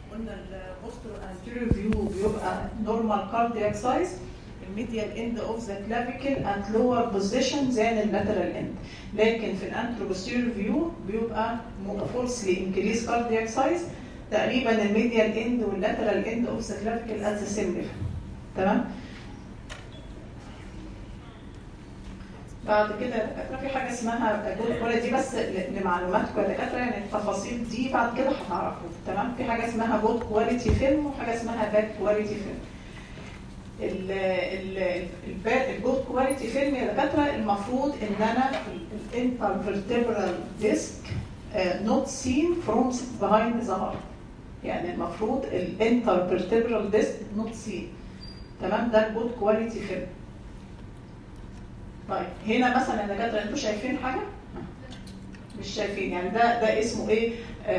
قلنا البوستر anterior فيو بيبقى normal cardiac size الميديال end of the clavicle at lower position than اللاترال end لكن في الانتروبوستيريور فيو بيبقى falsely increase cardiac size تقريبا الميديال end واللاترال end of the clavicle at the same level تمام بعد كده دكاتره في حاجه اسمها جود ولا دي بس لمعلوماتكم يا دكاتره يعني التفاصيل دي بعد كده هتعرفوا تمام في حاجه اسمها جود كواليتي فيلم وحاجه اسمها باد كواليتي فيلم الجود كواليتي فيلم يا دكاتره المفروض ان انا الانترفيرتبرال ديسك نوت سين فروم behind ذا هارت يعني المفروض الانترفيرتبرال ديسك نوت سين تمام ده الجود كواليتي فيلم طيب هنا مثلا يا دكاتره انتوا شايفين حاجه؟ مش شايفين يعني ده ده اسمه ايه؟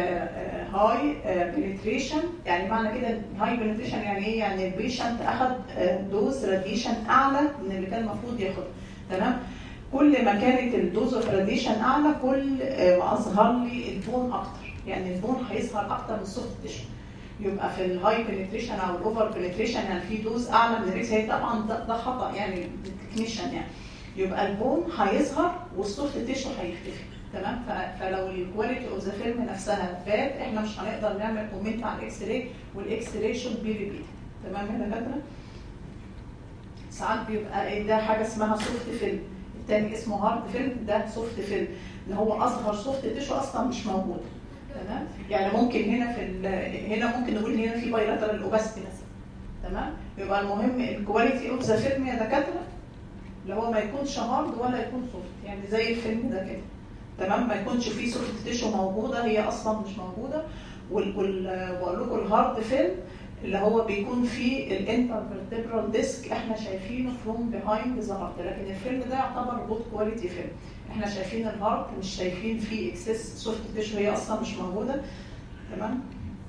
هاي بنتريشن يعني معنى كده هاي بنتريشن يعني ايه؟ يعني البيشنت اخذ دوز راديشن اعلى من اللي كان المفروض ياخده تمام؟ كل ما كانت الدوز اوف راديشن اعلى كل ما اظهر لي البون اكتر يعني البون هيظهر اكتر من السوفت تيشو يبقى في الهاي بنتريشن او الاوفر بنتريشن يعني في دوز اعلى من الريس هي طبعا ده, ده خطا يعني تكنيشن يعني يبقى البون هيظهر والسوفت تيشو هيختفي تمام فلو الكواليتي اوف ذا فيلم نفسها باد احنا مش هنقدر نعمل كومنت على الاكس راي والاكس راي شود بي ريبيت تمام يا دكاتره ساعات بيبقى ايه ده حاجه اسمها سوفت فيلم الثاني اسمه هارد فيلم ده سوفت فيلم ان هو اصغر سوفت تيشو اصلا مش موجود تمام يعني ممكن هنا في هنا ممكن نقول هنا في بايلاترال اوباستي مثلا تمام يبقى المهم الكواليتي اوف ذا فيلم يا دكاتره اللي هو ما يكونش هارد ولا يكون سوفت يعني زي الفيلم ده كده تمام ما يكونش فيه سوفت تيشو موجوده هي اصلا مش موجوده وبقول لكم الهارد فيلم اللي هو بيكون فيه الانترفيرتبرال ديسك احنا شايفينه فروم بيهايند ذا هارت لكن الفيلم ده يعتبر جود كواليتي فيلم احنا شايفين الهارت مش شايفين فيه اكسس سوفت تيشو هي اصلا مش موجوده تمام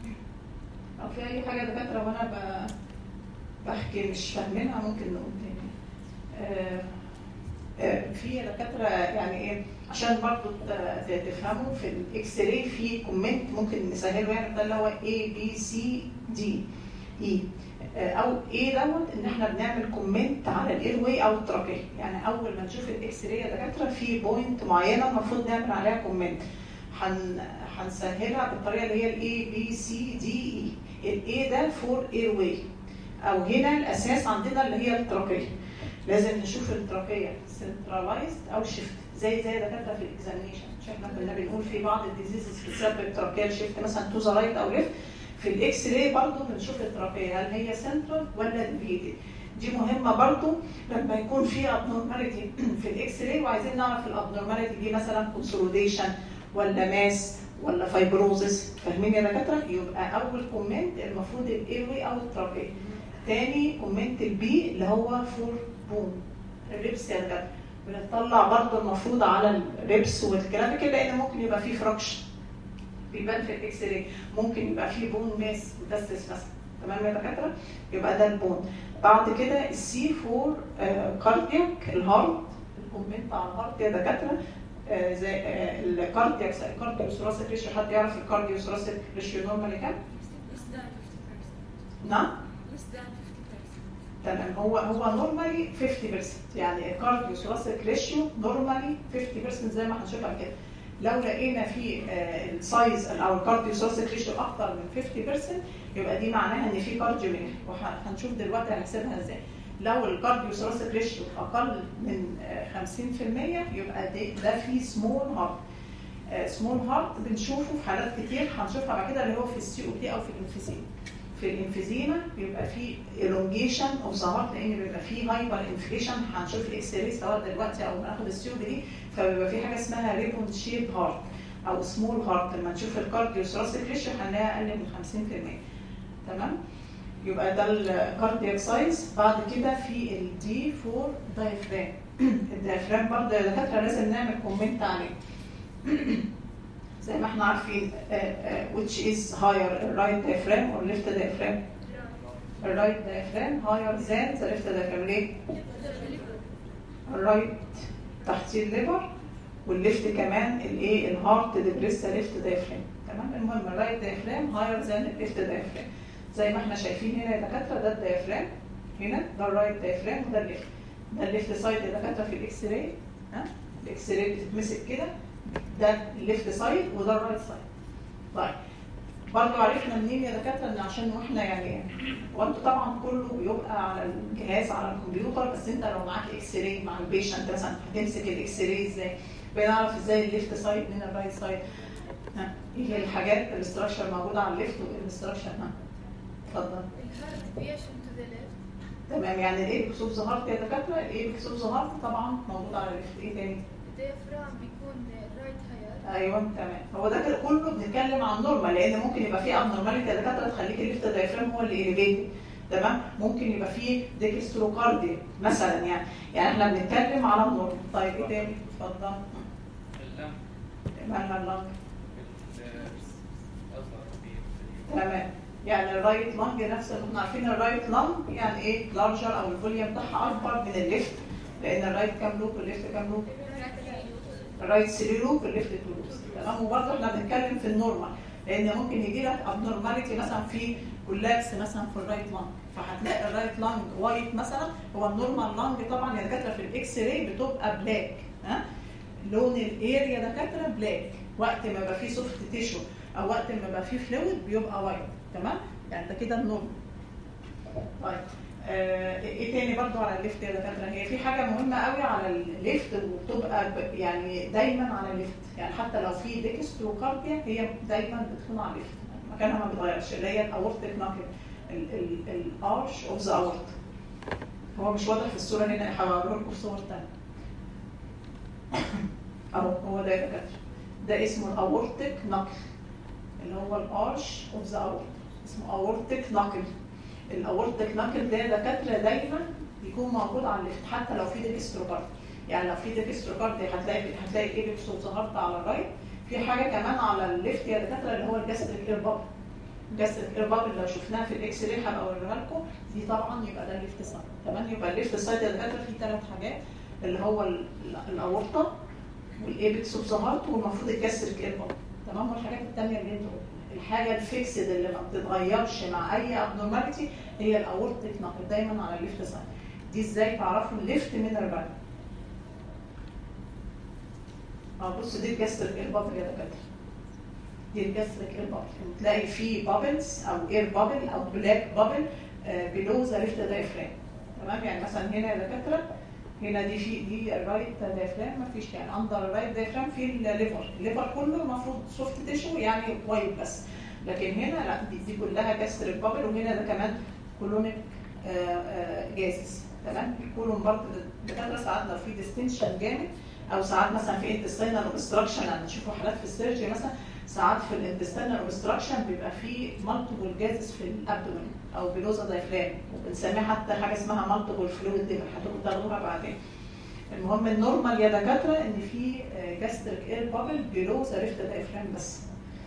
او في اي حاجه دكاتره وانا بحكي مش فاهمينها ممكن نقول تاني آه آه في دكاتره يعني ايه عشان برضو تفهموا في الاكس راي في كومنت ممكن نسهله يعني ده اللي هو اي بي سي دي اي او ايه دوت ان احنا بنعمل كومنت على الاير واي او التراكيه يعني اول ما نشوف الاكس راي يا دكاتره في بوينت معينه المفروض نعمل عليها كومنت هنسهلها بالطريقه اللي هي الاي بي سي دي اي الاي ده فور اير واي او هنا الاساس عندنا اللي هي التراكيه لازم نشوف التراكيه سنترلايزد او شيفت زي زي دكاتره في الاكزامينشن مش احنا كنا بنقول في بعض الديزيزز بتسبب تراكيال شيفت مثلا تو ذا رايت او ليفت في الاكس راي برضه بنشوف التراكيه هل هي سنترال ولا ديفيتد دي مهمه برضه لما يكون في ابنورماليتي في الاكس راي وعايزين نعرف الابنورماليتي دي مثلا كونسوليديشن ولا ماس ولا فايبروزس فاهمين يا دكاتره يبقى اول كومنت المفروض الايروي او التراكيه تاني كومنت البي اللي هو فور بون الريبس يا دكاتره بنطلع برضه المفروض على الريبس والكلام كده لان ممكن يبقى فيه فراكشن بيبان في الاكس راي ممكن يبقى فيه بون ماس متسس مثلا تمام يا دكاتره يبقى ده البون بعد كده السي فور كاردياك الهارت الكومنت على الهارت يا دكاتره آه زي آه الكاردياك الكارديو ثوراسيك ريشيو حد يعرف الكارديو ثوراسيك ريشيو نورمالي كام؟ نعم تمام هو هو نورمالي 50% يعني الكارديو ثوراسيك ريشيو نورمالي 50% زي ما هنشوفها كده لو لقينا في السايز او الكارديو ثوراسيك ريشيو اكتر من 50% يبقى دي معناها ان في كارديوميني وهنشوف دلوقتي هنحسبها ازاي لو الكارديو ثوراسيك ريشيو اقل من 50% يبقى ده, ده في سمول هارت سمول هارت بنشوفه في حالات كتير هنشوفها بعد كده اللي هو في السي او بي او في الانفيزيما في الانفيزيما بيبقى في elongation اوف ذا هارت لان بيبقى في هايبر انفليشن هنشوف الاكس راي سواء دلوقتي او ناخد السي او بي دي فبيبقى في حاجه اسمها ريبون شيب هارت او سمول هارت لما نشوف الكارديو ثوراسيك ريشيو هنلاقيها اقل من 50% تمام يبقى ده الكاردياك سايز بعد كده في الدي فور دايفرام الدايفرام برضه يا دكاتره لازم نعمل كومنت عليه زي ما احنا عارفين uh, uh, which is higher right diaphragm or left diaphragm الرايت diaphragm higher than the left diaphragm ليه؟ الرايت تحتيه الليفر والليفت كمان الايه الهارت ديبريس ليفت diaphragm تمام المهم الرايت دايفرام هاير ذان الليفت دايفرام زي ما احنا شايفين هنا يا دكاتره ده الدايفرام هنا ده الرايت دايفرام وده الليفت ده الليفت سايد يا دكاتره في الاكس راي ها الاكس راي بتتمسك كده ده الليفت سايد وده الرايت سايد طيب برضه عرفنا منين يا دكاتره ان عشان واحنا يعني وانتوا طبعا كله بيبقى على الجهاز على الكمبيوتر بس انت لو معاك اكس راي مع البيشنت مثلا هتمسك الاكس راي ازاي؟ بنعرف ازاي الليفت سايد من الرايت سايد ها ايه هي الحاجات الاستراكشر موجوده على الليفت والاستراكشر ها اتفضل الهارت deviation to the left تمام يعني الايبكس اوف ذا هارت يا دكاتره الايبكس اوف ذا هارت طبعا موجود على الليفت ايه تاني؟ الديافرام بيكون right higher ايوه تمام هو ده كده كله بنتكلم عن نورمال لان ممكن يبقى فيه ابنورماليتي يا دكاتره تخليك الليفت دايفرام هو اللي اليفيتد تمام ممكن يبقى فيه ديكستروكارديا مثلا يعني يعني احنا بنتكلم على النورمال طيب ايه تاني؟ اتفضل اللم مالها اللنج الأصغر في تمام يعني الرايت لانج نفس اللي احنا عارفين الرايت لانج يعني ايه لارجر او الفوليوم بتاعها اكبر من الليفت لان الرايت كام لوب والليفت كام لوب الرايت 3 لوب والليفت 2 لوب تمام وبرضه احنا بنتكلم في النورمال لان ممكن يجي لك ابنورماليتي مثلا في كولابس مثلا في الرايت لانج فهتلاقي الرايت لانج وايت مثلا هو النورمال لانج طبعا يا دكاتره في الاكس راي بتبقى بلاك ها لون الاير يا دكاتره بلاك وقت ما يبقى فيه سوفت تيشو او وقت ما يبقى فيه فلويد بيبقى وايت تمام يعني ده كده النورمال طيب آه، ايه تاني برضو على الليفت يا دكاتره هي في حاجه مهمه قوي على الليفت وبتبقى ب- يعني دايما على الليفت يعني حتى لو في ديكستروكارديا هي دايما بتكون على الليفت مكانها ما بيتغيرش اللي هي الاورتيك ناكل الارش اوف ذا اورت هو مش واضح في الصوره هنا هوريه لكم في صور ثانيه اهو هو ده يا دكاتره ده اسمه الاورتيك ناكل اللي هو الارش اوف ذا اورت اسمه اورتيك ناكل الاورتيك ناكل ده دكاتره دايما بيكون موجود على الليفت حتى لو في ديكستروكارد يعني لو في ديكستروكارد هتلاقي هتلاقي الايبكس وظهرت على الرايت في حاجه كمان على الليفت يا دكاتره اللي هو الجاستريك اير بابل الجاستريك اير بابل لو شفناها في الاكس راي هبقى اوريها لكم دي طبعا يبقى ده الليفت سايد تمام يبقى الليفت سايد يا دكاتره فيه ثلاث حاجات اللي هو ال- الاورطه والايبكس اوف ذا هارت والمفروض الجاستريك اير بابل تمام والحاجات الثانيه اللي انتوا قلتوها. الحاجه الفيكسد اللي ما بتتغيرش مع اي ابنورماليتي هي الاورتيك ناقل دايما على الليفت سايد دي ازاي تعرفوا الليفت من الرايت اه بص دي الجاستريك اير بابل يا دكاتره دي الجاستريك اير بابل تلاقي فيه بابلز او اير بابل او بلاك بابل بلو ذا ليفت دايفرام تمام يعني مثلا هنا يا دكاتره هنا دي في دي الرايت دايفرام ما فيش يعني اندر الرايت دايفرام في الليفر الليفر كله المفروض سوفت تيشو يعني وايت بس لكن هنا لا دي, دي كلها جاستريك بابل وهنا ده كمان كولونيك جازس تمام الكولون برضه الدكاتره ساعات لو في ديستنشن جامد او ساعات مثلا في انتستينال اوبستراكشن يعني نشوفوا حالات في السيرجري مثلا ساعات في الانتستينال اوبستراكشن بيبقى في مالتيبل جازس في الابدومين او بلوزا دايفرام وبنسميها حتى حاجه اسمها مالتيبل فلويد ليفل هتبقوا تاخدوها بعدين المهم النورمال يا دكاتره ان في جاستريك اير بابل بلو ذا ليفت دايفرام بس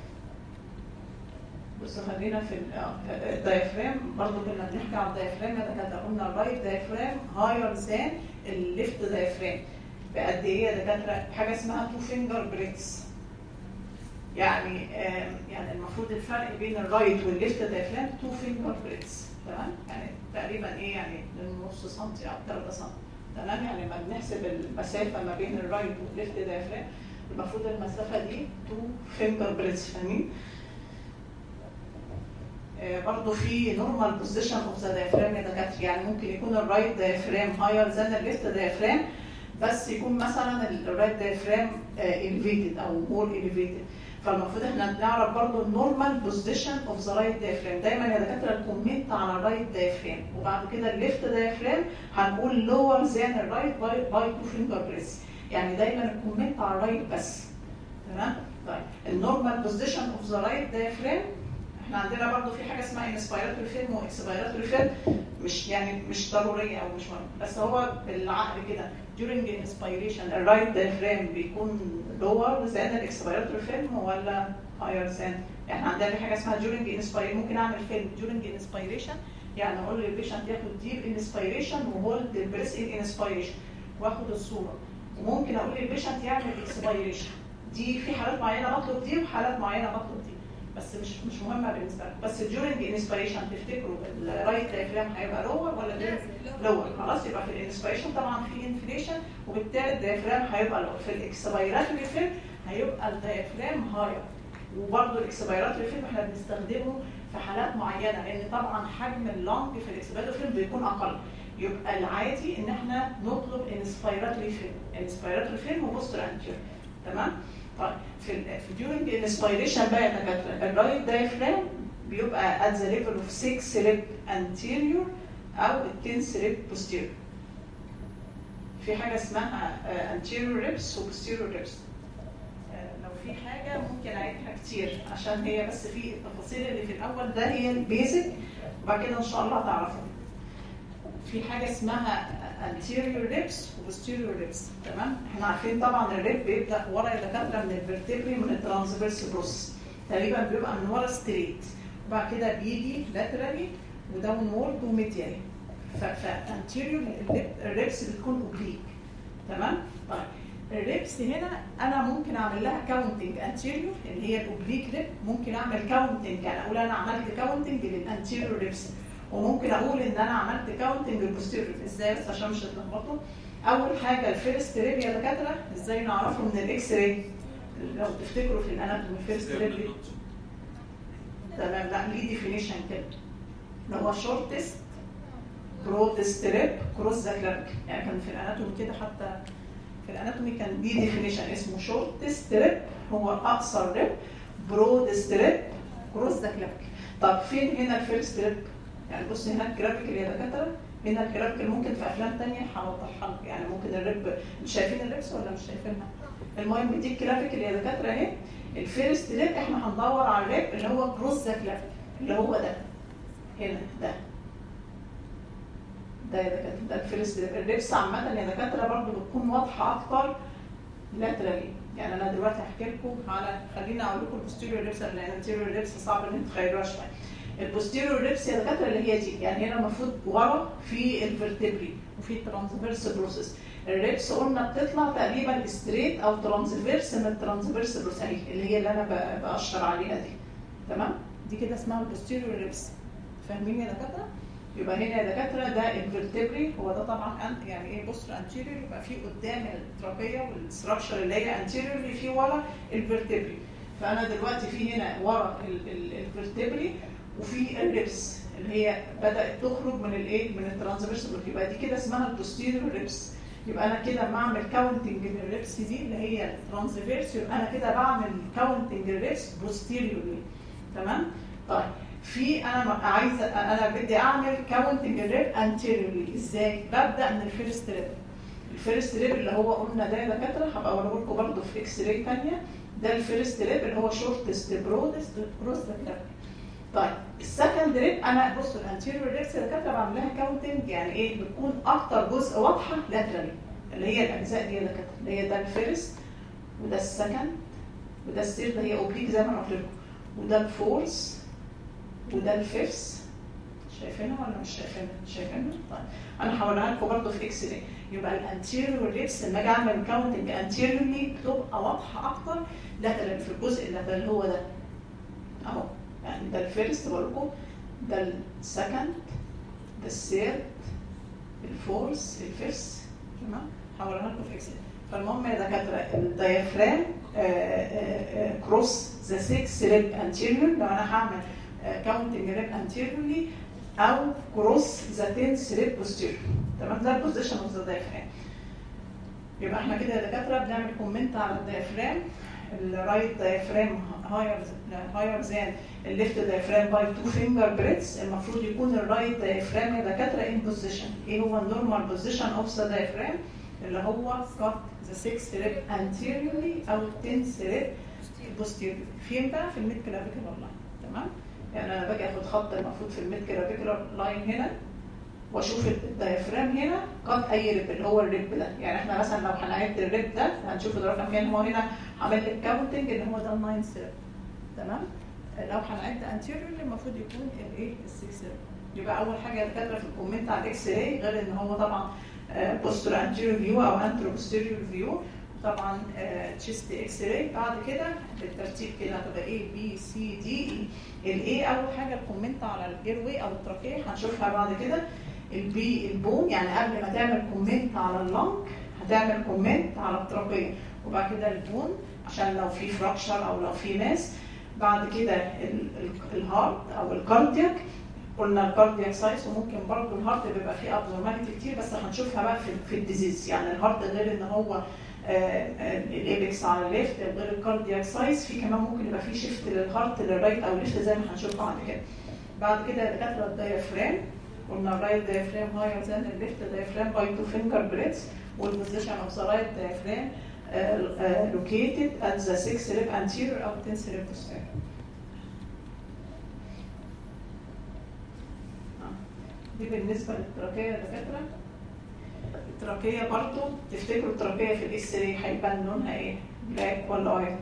بصوا خلينا في ال- آه، الدايفرام برضه كنا بنحكي على الدايفرام يا دكاتره قلنا الرايت دايفرام هاير ذان الليفت دايفرام بقد ايه يا دكاتره حاجه اسمها تو فينجر بريكس يعني آم، يعني المفروض الفرق بين الرايت والليفت دايفرام تو فينجر بريكس تمام يعني تقريبا ايه يعني من نص سنتي او 3 سم تمام يعني لما بنحسب المسافه ما بين الرايت والليفت دايفرام المفروض المسافه دي تو فينجر بريكس فاهمين آه، برضه في نورمال بوزيشن اوف ذا دايفرام يا دكاتره يعني ممكن يكون الرايت دايفرام هاير ذان الليفت دايفرام بس يكون مثلا الرايت دايفرام اليفيتد او مور اليفيتد فالمفروض احنا نعرف برضه النورمال بوزيشن اوف ذا رايت دايفرام دايما يا دكاتره الكومنت على الرايت دايفرام وبعد كده الليفت دايفرام هنقول لور ذان الرايت باي باي تو فينجر بريس يعني دايما الكومنت على الرايت بس تمام طيب النورمال بوزيشن اوف ذا رايت دايفرام احنا عندنا برضو في حاجه اسمها انسبيراتوري فيلم واكسبيراتوري فيلم مش يعني مش ضروريه او مش مهم بس هو بالعقل كده during inspiration الرايت diaphragm بيكون lower than الاكسبيراتوري فيلم ولا higher than احنا عندنا في حاجه اسمها during inspiration ممكن اعمل فيلم during inspiration يعني اقول للبيشنت ياخد deep inspiration وهولد البريس in inspiration واخد الصوره وممكن اقول للبيشنت يعمل expiration دي في حالات معينه بطلب دي وحالات معينه بطلب دي بس مش مش مهمه بالنسبه لكم بس during انسبيريشن تفتكروا الرايت دايفرام هيبقى لور ولا لور خلاص يبقى في الانسبيريشن طبعا في انفليشن وبالتالي الدايفرام هيبقى لور في الاكسبيراتوري فيلم هيبقى الدايفرام هاير وبرضه الاكسبيراتوري فيلم احنا بنستخدمه في حالات معينه لان طبعا حجم اللنج في الاكسبيراتوري فيلم بيكون اقل يبقى العادي ان احنا نطلب انسبيراتوري فيلم انسبيراتوري فيلم وبوستر انتير تمام طيب في ال في during انسبيريشن بقى يا دكاتره الرايت دايفرام بيبقى at the level of 6 rib anterior او 10 rib posterior في حاجه اسمها آه، anterior ribs و posterior ribs آه، لو في حاجه ممكن اعيدها كتير عشان هي بس في التفاصيل اللي في الاول ده هي البيزك وبعد كده ان شاء الله هتعرفوا في حاجه اسمها anterior ribs و posterior ribs تمام احنا عارفين طبعا الريب بيبدا ورا الدكاتره من الفرتبري من الترانسفيرس بروس تقريبا بيبقى من ورا ستريت وبعد كده بيجي لاترالي وداون وورد وميديالي فانتيريور الريبس بتكون اوبليك تمام طيب الريبس هنا انا ممكن اعمل لها كاونتنج انتيريور اللي هي الاوبليك ريب ممكن اعمل كاونتنج يعني اقول انا عملت كاونتنج للانتيريور ريبس وممكن اقول ان انا عملت كاونتنج للبوستيريور ازاي بس عشان مش هتلخبطوا اول حاجه الفيرست ريب يا دكاتره ازاي نعرفه من الاكس راي لو تفتكروا في الاناتومي الفيرست ريب دي تمام لا ليه ديفينيشن كده اللي هو شورتست برودست ريب كروس ذا كلارك يعني كان في الاناتومي كده حتى في الاناتومي كان ليه ديفينيشن اسمه شورتست ريب هو اقصر ريب برودست ريب كروس ذا كلارك طب فين هنا الفيرست ريب يعني بص هنا الجرافيكال يا دكاتره هنا الجرافيكال ممكن في افلام ثانيه هوضحها لكم يعني ممكن الريب مش شايفين الريبس ولا مش شايفينها المهم دي الجرافيكال يا دكاتره اهي الفيرست ريب احنا هندور على الريب اللي هو كروس ذا كلافيكال اللي هو ده هنا ده ده يا دكاتره ده الفيرست ريب الريبس عامه يا دكاتره برضو بتكون واضحه اكتر لاترالي يعني انا دلوقتي هحكي لكم على خليني اقول لكم البوستيريور ريبس لان الانتيريور ريبس صعب ان انتوا تتخيلوها شويه البوستيريور ريبس يا دكاتره اللي هي دي يعني هنا المفروض ورا في الفرتبري وفي الترانسفيرس بروسيس الريبس قلنا بتطلع تقريبا ستريت او ترانسفيرس من الترانسفيرس بروسيس اهي اللي هي اللي انا ب- باشر عليها دي تمام دي كده اسمها البوستيريور ريبس فاهمين يا دكاتره يبقى هنا يا دكاتره ده الفرتبري هو ده طبعا أن- يعني ايه بوستر انتيريور يبقى في قدام التراكيه والستراكشر اللي هي انتيريور اللي في ورا الفرتبري فانا دلوقتي في هنا ورا ال- ال- الفرتبري وفي الريبس اللي هي بدات تخرج من الايه من الترانسفيرس بروك يبقى دي كده اسمها البوستيريور ريبس يبقى انا كده بعمل كاونتنج للريبس دي اللي هي الترانسفيرس يبقى انا كده بعمل كاونتنج للريبس بوستيريورلي تمام طيب في انا م- عايزه انا بدي اعمل كاونتنج للريب انتيريورلي ازاي ببدا من الفيرست ريب الفيرست ريب اللي هو قلنا ده يا دكاتره هبقى اوريه لكم برده في اكس راي ثانيه ده الفيرست ريب اللي هو شورتست برودست كروس ذا كلاب طيب السكند ريب انا بصوا الانتيريور ريبس اللي كاتبه بعمل لها كاونتنج يعني ايه بتكون اكتر جزء واضحه لاترالي اللي هي الاجزاء دي اللي كاتبه اللي هي ده الفيرست وده السكند وده السير ده هي اوبليك زي ما انا قلت لكم وده الفورس وده الفيفث شايفينها ولا مش شايفينها؟ شايفينها؟ طيب انا هوريها لكم برضه في اكس راي يبقى الانتيريور ريبس لما اجي اعمل كاونتنج انتيريورلي بتبقى واضحه اكتر لاترال في الجزء اللي اللي هو ده اهو يعني ده الفيرست بقول لكم ده السكند ده الثيرد الفورس الفيفث تمام هوريها لكم في اكسل فالمهم يا دكاتره الديافرام كروس ذا 6 ريب انتيريور لو انا هعمل كاونتنج ريب انتيريورلي او كروس ذا 10 ريب بوستيريور تمام ده البوزيشن اوف ذا ديافرام يبقى احنا كده يا دكاتره بنعمل كومنت على الديافرام الرايت دايفرام هاير هاير ذان الليفت دايفرام باي تو فينجر بريدز المفروض يكون الرايت دايفرام يا دكاتره ان بوزيشن ايه هو النورمال بوزيشن اوف ذا دايفرام اللي هو كات ذا 6 ريب anteriorly او 10 ريب posteriorly فين بقى في الميد كلافيكولار لاين تمام يعني انا باجي اخد خط المفروض في الميد كلافيكولار لاين هنا واشوف الدايفرام هنا قد اي ريب اللي هو الريب ده يعني احنا مثلا لو هنعد الريب ده هنشوف الرقم كام هو هنا عمل الكاونتنج ان هو ده الناين ريب تمام لو هنعد انتيريور المفروض يكون الايه السكس ريب يبقى اول حاجه دكاتره في الكومنت على الاكس راي غير ان هو طبعا بوستر انتيريور فيو او انترو بوستيريور فيو طبعا تشيست اكس راي بعد كده بالترتيب كده هتبقى اي بي سي دي الاي اول حاجه الكومنت على الاير واي او التراكيه هنشوفها بعد كده البي البون يعني قبل ما تعمل كومنت على اللنج هتعمل كومنت على التراكيه وبعد كده البون عشان لو في فراكشر او لو في ماس بعد كده ال- ال- الهارت او الكاردياك قلنا الكاردياك سايز وممكن برضه الهارت بيبقى فيه ابنورماليتي كتير بس هنشوفها بقى في, في الديزيز يعني الهارت غير ان هو الايبكس على الليفت غير الكاردياك سايز في كمان ممكن يبقى فيه شيفت للهارت للرايت او ليفت زي ما هنشوف بعد كده بعد كده دكاتره الدايفرام قلنا الرايت diaphragm higher than the left diaphragm by two finger breadths والposition of the right diaphragm uh, uh, located at the sixth rib anterior أو tenth rib posterior. آه. دي بالنسبة للتراكية يا دكاترة التراكية برضو تفتكروا التراكية في الاكس راي هيبان لونها ايه؟ بلاك ولا وايت؟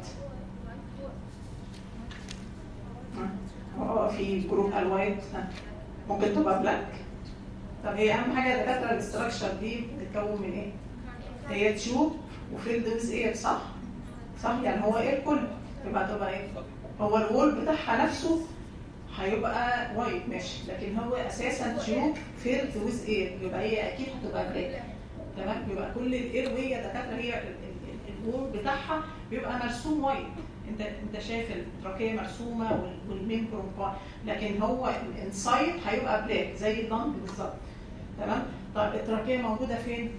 اه في جروب الوايت ها. ممكن تبقى بلاك طب هي اهم حاجه يا دكاتره الاستراكشر دي بتتكون من ايه؟ هي تيوب وفيلد ويز اير صح؟ صح يعني هو اير كله يبقى تبقى ايه؟ هو الوول بتاعها نفسه هيبقى وايت ماشي لكن هو اساسا تيوب فيلد ويز اير يبقى هي اكيد هتبقى بلاك تمام يبقى كل الاير وي يا دكاتره هي ال- ال- الوول بتاعها بيبقى مرسوم وايت انت انت شايف التراكيه مرسومه وال- والمين برونكا لكن هو الانسايد هيبقى بلاك زي اللنج بالظبط تمام طيب التراكيه موجوده فين؟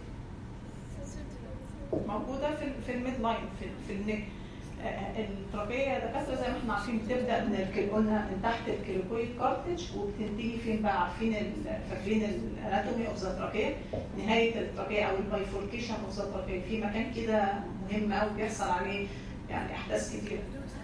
موجوده في ال- في الميد لاين في ال- في النك آه، التراكيه يا دكاتره زي ما احنا عارفين بتبدا من الكل قلنا من تحت الكليكويد كارتج وبتنتهي فين بقى عارفين ال- فاكرين الاناتومي اوف ذا تراكيه نهايه التراكيه او البايفوركيشن اوف ذا تراكيه في مكان كده مهم قوي بيحصل عليه يعني احداث كتيره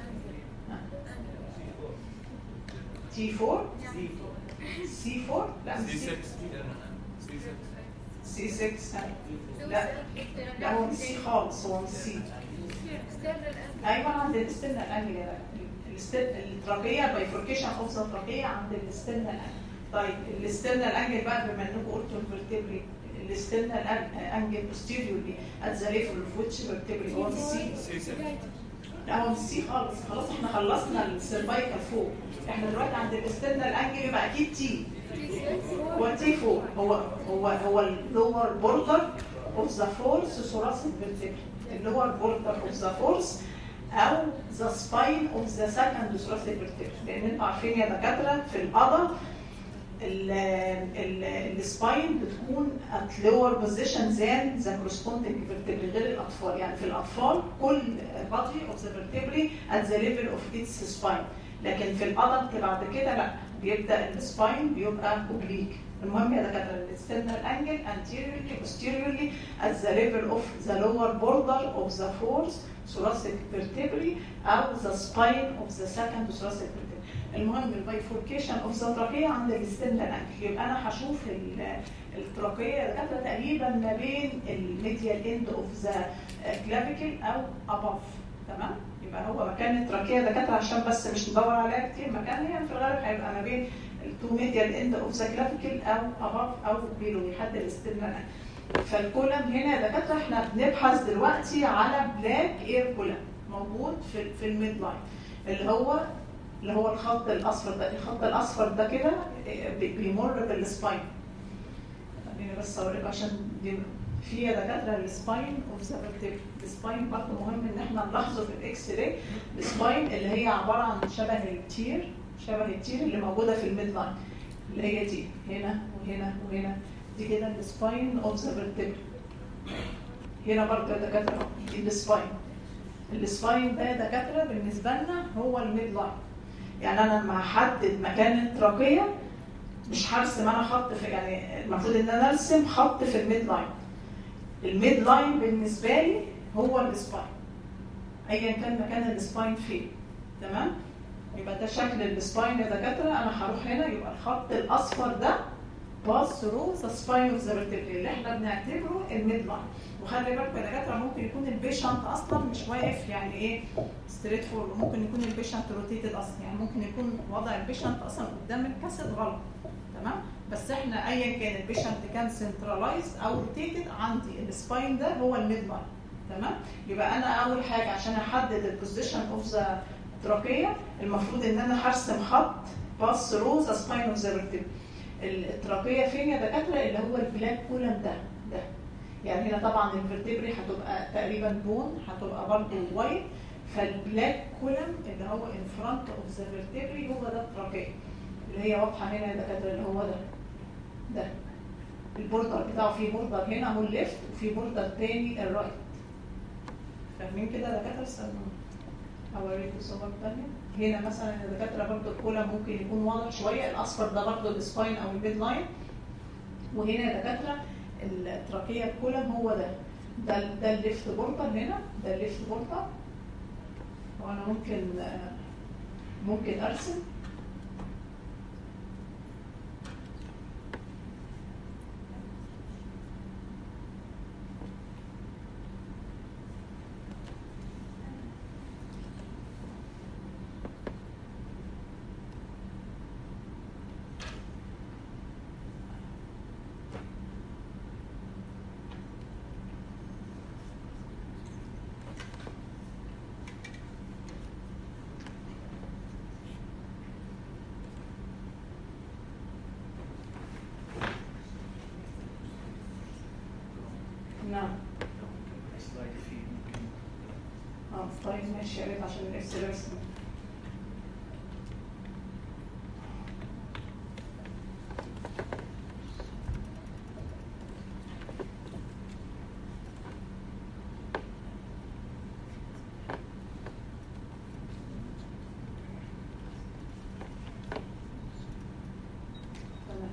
تي 4 سي 4 لا مش سي سي 6 سي 6 سي 6 لا لا هو مش سي خالص هو مش سي ايوه عند الاستنى الانهي التراكيه البايفوركيشن اوف ذا تراكيه عند الاستنى الانهي طيب الاستنى الانجل بقى بما انكم قلتوا الفرتبري الاستنى الانجل بوستيريورلي ات ذا ليفل اوف ويتش فيرتبري هو السي سي 6 لا هو مش سي خالص خلاص احنا خلصنا السيرفايكال فوق احنا دلوقتي عند الاستنى الانجل يبقى اكيد تي هو تي فوق هو هو هو اللور بوردر اوف ذا فورس ثوراسيك فيرتبري اللور بوردر اوف ذا فورس او ذا سباين اوف ذا سكند ثوراسيك فيرتبري لان انتوا عارفين يا دكاتره في القضاء السباين بتكون at lower position than the corresponding vertebrae غير الاطفال يعني في الاطفال كل body of the vertebrae at the level of its spine لكن في الادلت بعد كده لا بيبدا السباين بيبقى اوبليك المهم يا دكاتره الاسترنال انجل anteriorly posteriorly at the level of the lower border of the fourth thoracic vertebrae او the spine of the second thoracic vertebrae المهم البايفوركيشن اوف ذا تراكيه عند الاسترنال انجل يبقى انا هشوف ال- التراكيه دكاتره تقريبا ما بين الميديال اند اوف ذا كلافيكل او اباف تمام يبقى هو مكان التراكيه دكاتره عشان بس مش ندور عليها كتير مكان هي في الغالب هيبقى ما بين التو ميديال اند اوف ذا كلافيكل او اباف او بيلو لحد الاسترنال انجل فالكولم هنا يا دكاتره احنا بنبحث دلوقتي على بلاك اير كولم موجود في في الميد لاين اللي هو اللي هو الخط الاصفر ده الخط الاصفر ده كده بي- بيمر بالسباين خليني بس اوريك عشان دي في يا دكاتره السباين اوف ذا فيرتبرا السباين برضه مهم ان احنا نلاحظه في الاكس راي السباين اللي هي عباره عن شبه التير شبه التير اللي موجوده في الميد لاين اللي هي دي هنا وهنا وهنا دي كده السباين اوف ذا فيرتبرا هنا برضه يا دكاتره دي السباين السباين ده يا دكاتره بالنسبه لنا هو الميد لاين يعني انا لما هحدد مكان التراكيه مش هرسم انا خط في يعني المفروض ان انا ارسم خط في الميد لاين الميد لاين بالنسبه لي هو السباين ايا كان مكان السباين فين تمام يبقى ده شكل السباين يا دكاتره انا هروح هنا يبقى الخط الاصفر ده باس ثرو ذا سباين اوف ذا vertebrae اللي احنا بنعتبره الميد لاين وخلي بالكم يا دكاتره ممكن يكون البيشنت اصلا مش واقف يعني ايه ستريت فور ممكن يكون البيشنت روتيتد اصلا يعني ممكن يكون وضع البيشنت اصلا قدام الكاسيت غلط تمام بس احنا ايا كان البيشنت كان سنترلايز او روتيتد عندي السباين ده هو الميد لاين تمام يبقى انا اول حاجه عشان احدد البوزيشن اوف ذا تراكيه المفروض ان انا هرسم خط باس رو ذا سباين اوف ذا التراكيه فين يا دكاتره اللي هو البلاك كولم ده ده يعني هنا طبعا الفرتبري هتبقى تقريبا بون هتبقى برضه وايت فالبلاك كولم اللي هو ان فرونت اوف ذا فيرتبري هو ده التراكيه اللي هي واضحه هنا يا دكاتره اللي هو ده ده البوردر بتاعه فيه بوردر هنا اهو الليفت وفي بوردر تاني الرايت فاهمين كده يا دكاتره استنوا اوريكم صور تانية هنا مثلا يا دكاتره برضه الكولم ممكن يكون واضح شويه الاصفر ده برضه السباين او البيد لاين وهنا يا دكاتره التراكيه الكولم هو ده ده ده الليفت بوردر هنا ده الليفت بوردر وانا ممكن آه، ممكن ارسم نعم سلايد فيه ممكن اه طيب ماشي يا ريت عشان الاكس رسم تمام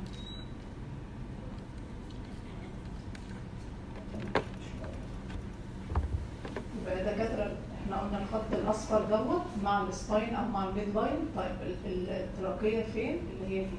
يبقى يا دكاترة احنا قلنا الخط الأصفر دوت مع السباين أو مع الميد لاين طيب ال- ال- التراكية فين؟ اللي هي دي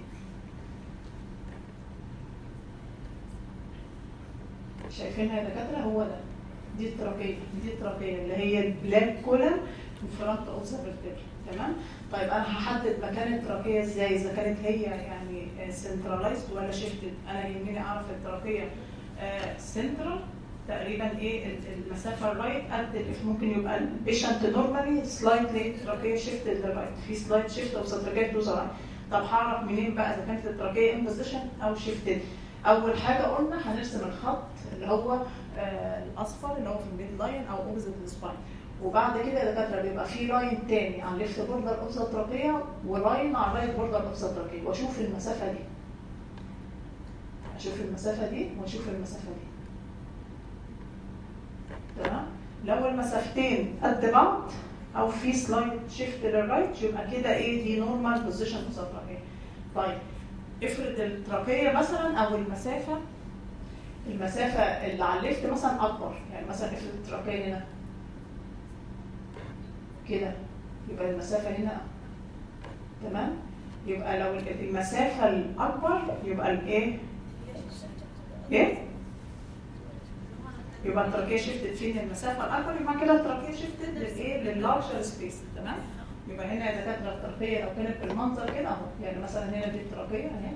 شايفينها يا دكاترة هو ده دي التراكية دي التراكية اللي هي البلاك كولم في فرونت اوف ذا تمام طيب انا هحدد مكان التراكية ازاي اذا كانت هي يعني سنتراليزد ولا شيفتد انا يهمني اعرف التراكية سنترال تقريبا ايه ال- المسافه الرايت قد ال- ممكن يبقى البيشنت نورمالي سلايدلي تراكيه شيفت للرايت في سلايد شيفت او ساتراكيه تو ذا رايت طب هعرف منين بقى اذا كانت التراكيه ان بوزيشن او شيفتد اول حاجه قلنا هنرسم الخط اللي هو آه الاصفر اللي هو في الميد لاين او اوبزيت السباين وبعد كده يا دكاتره بيبقى في لاين تاني على الليفت بوردر اوف ذا تراكيه ولاين على الرايت بوردر اوف ذا تراكيه واشوف المسافه دي اشوف المسافه دي واشوف المسافه دي تمام لو المسافتين قد بعض او في سلايد شيفت للرايت يبقى كده ايه دي نورمال بوزيشن اوف التراكيه طيب افرض التراكيه مثلا او المسافه المسافه اللي على الليفت مثلا اكبر يعني مثلا افرض التراكيه هنا كده يبقى المسافه هنا تمام يبقى لو المسافه الاكبر يبقى الايه ايه يبقى التركيه شيفتد فين المسافه الاكبر يبقى كده التركيه شيفتد للايه لللارجر سبيس تمام يبقى هنا يا دكاتره التركيه لو كانت بالمنظر كده اهو يعني مثلا هنا دي التركيه اهي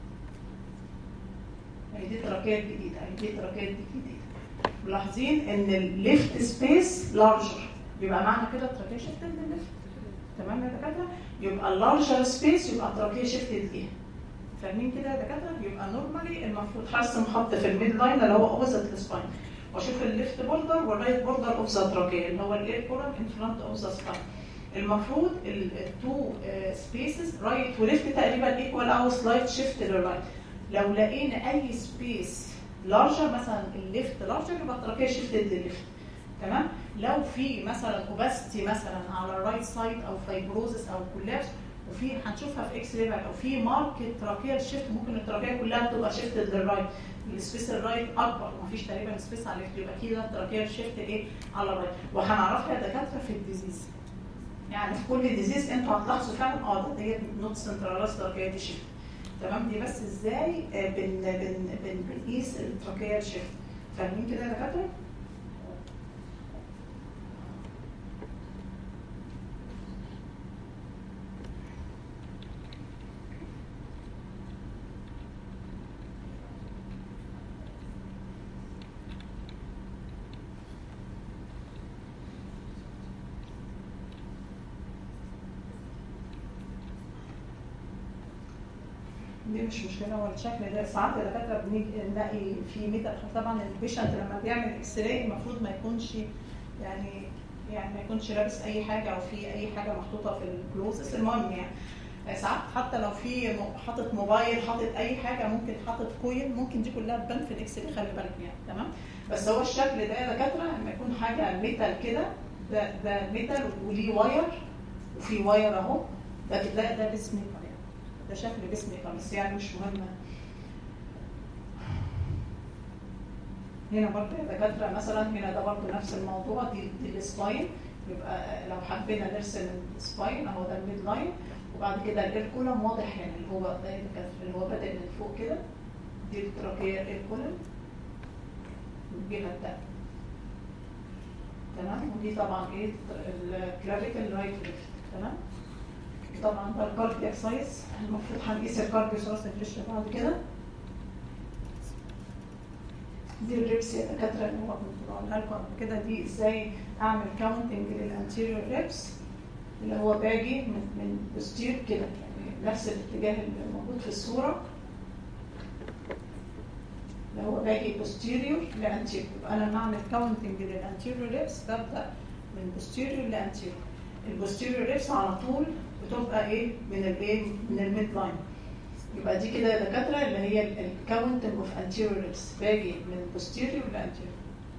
اهي دي التركيه الجديده اهي دي التركيه الجديده ملاحظين ان الليفت سبيس لارجر يبقى معنى كده التركيه شيفتد للليفت تمام يا دكاتره يبقى اللارجر سبيس يبقى التركيه شيفتد ليه فاهمين كده يا دكاتره يبقى نورمالي المفروض هرسم خط في الميد لاين اللي هو اوبوزيت السباين واشوف الليفت بوردر والرايت بوردر اوف ذا تراكيه اللي هو الاير كولم ان فرونت اوف ذا سباين المفروض التو سبيسز رايت وليفت تقريبا ايكوال او سلايد شيفت للرايت لو لقينا اي سبيس لارجر مثلا الليفت لارجر يبقى التراكيه شيفتد للليفت تمام لو في مثلا اوباستي مثلا على الرايت سايد او فايبروزس او كولابس وفي هنشوفها في اكس راي لو في ماركت تراكيال شيفت ممكن التراكيه كلها تبقى شيفتد للرايت السبيس الرايت اكبر ومفيش تقريبا سبيس على الليفت يبقى كده التراكيال شيفت ايه على الرايت وهنعرفها يا دكاتره في الديزيز يعني في كل ديزيز انتوا هتلاحظوا فعلا اه ده ديت نوت سنتراليز تراكيال دي شيفت تمام دي بس ازاي آه، بن بن بن بنقيس التراكيال شيفت فاهمين كده يا دكاتره؟ دي مش مشكله هو الشكل ده ساعات الدكاتره بنيجي نلاقي في ميتا طبعا البيشنت لما بيعمل اكس راي المفروض ما يكونش يعني يعني ما يكونش لابس اي حاجه او في اي حاجه محطوطه في الكلوزس المهم يعني ساعات حتى لو في م- حاطط موبايل حاطط اي حاجه ممكن حاطط كويل ممكن دي كلها تبان في الاكس راي خلي بالك يعني تمام بس هو الشكل ده يا دكاتره لما يكون حاجه ميتال كده ده ده ميتال وليه واير وفي واير اهو ده ده ده بيس ميكر يعني ده شكل بيس ميكر بس يعني مش مهم هنا برضه يا دكاتره مثلا هنا ده برضه نفس الموضوع دي, دي السباين يبقى لو حبينا نرسم السباين اهو ده الميد لاين وبعد كده الايركولم واضح هنا اللي هو ده يا دكاترة اللي هو بادئ من فوق كده دي التراكيه الايركولم والجهه التانيه تمام ودي طبعا ايه الكلافيكال رايت ليفت تمام طبعا ده الكاردياك سايز المفروض هنقيس الكارديو سايز الفيش بعد كده دي الريبس يا دكاتره اللي هو كنت بقولها لكم قبل كده دي ازاي اعمل كاونتنج للانتيريور ريبس اللي هو باجي من من بوستير كده يعني نفس الاتجاه اللي موجود في الصوره اللي هو باجي بوستيريور لانتيريور يبقى انا بعمل كاونتنج للانتيريور ريبس ببدا من بوستيريور لانتيريور البوستيريور ريبس على طول بتبقى ايه من الايه من الميد لاين يبقى دي كده يا دكاتره اللي هي الكاونتنج اوف انتيريور ريبس باجي من بوستيريور لانتيريور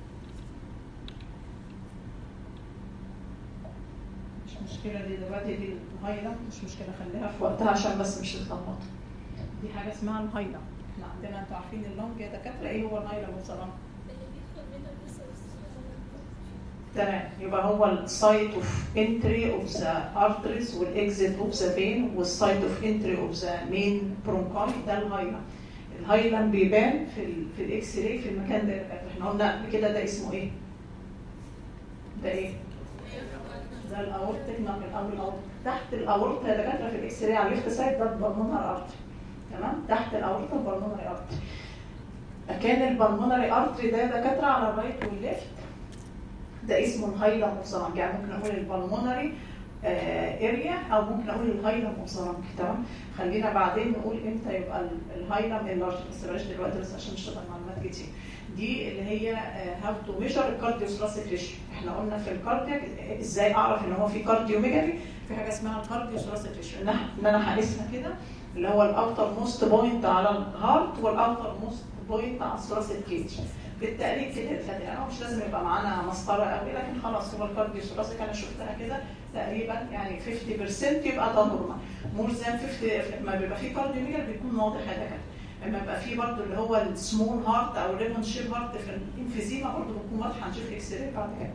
مش مشكله دي دلوقتي دي الهايلاند مش مشكله خليها في وقتها عشان بس مش تتلخبطوا دي حاجه اسمها الهايلاند احنا عندنا انتوا عارفين اللونج يا دكاتره ايه هو الهايلاند والسلام اللي بيدخل منه الريسورس تمام يبقى هو السايت اوف انتري اوف ذا ارتريز والاكزيت اوف ذا فين والسايت اوف انتري اوف ذا مين برونكاي ده الهايلاند الهايلاند بيبان في ال في الاكس راي في المكان ده احنا قلنا قبل كده ده اسمه ايه؟ ده ايه؟ ده الاورتيك نقل او الاورت تحت الاورطه يا دكاتره في الاكس راي على الليفت سايد ده البلمونر ارتري تمام تحت الاورطه البلمونري ارتري مكان البلمونري ارتري ده يا دكاتره على الرايت والليفت ده اسمه الهايلم اوف يعني ممكن اقول البلمونري اريا او ممكن اقول الهايلم اوف تمام خلينا بعدين نقول امتى يبقى ال- الهايلم اللارج بس بلاش دلوقتي بس عشان مش هتبقى معلومات كتير دي اللي هي هاو تو ميجر الكارديو ثوراسيك ريشيو احنا قلنا في الكاردياك ازاي اعرف ان هو في كارديو ميجالي في حاجه اسمها الكارديو ثوراسيك ريشيو ان أنا- ان انا هقيسها كده اللي هو الاوتر موست بوينت على الهارت والاوتر موست بوينت على الثوراسيك كيج بالتقريب كده الفتح يعني مش لازم يبقى معانا مسطره قوي لكن خلاص هو الكارديو ثوراسيك انا شفتها كده تقريبا يعني 50% يبقى ده نورمال مور ذان 50 لما بيبقى في كارديو ميجال بيكون واضح هذا كده لما يبقى في برضه اللي هو السمول هارت او الليمون شيب هارت في الانفيزيما برضه بتكون واضحه هنشوف اكس راي بعد كده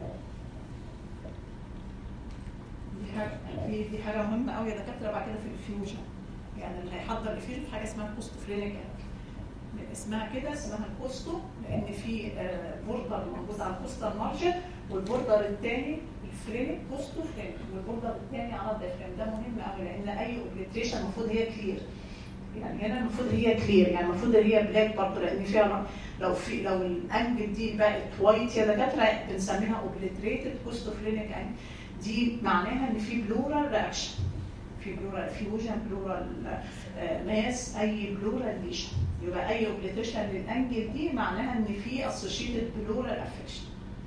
دي حاجه في دي حاجه مهمه قوي يا دكاتره بعد كده في الفيوجن يعني اللي هيحضر الفيوجن في حاجه اسمها بوست فلينيك اسمها كده اسمها الكوستو لان في آه، بوردر موجود على الكوستال مارجن والبوردر الثاني الفرينك كوستو فرينك والبوردر الثاني على الدايفرام ده مهم قوي لان اي اوبليتريشن المفروض هي كلير يعني هنا المفروض هي كلير يعني المفروض هي بلاك برضه لان فيها لو في لو الانجل دي بقت وايت يا دكاتره بنسميها اوبليتريتد كوستو فرينك انجل دي معناها ان في بلورال رياكشن في بلورال فيوجن بلورال ماس اي بلورال ليشن يبقى اي اوبليتيشن للانجل دي معناها ان في اسوشيتد بلورال افكشن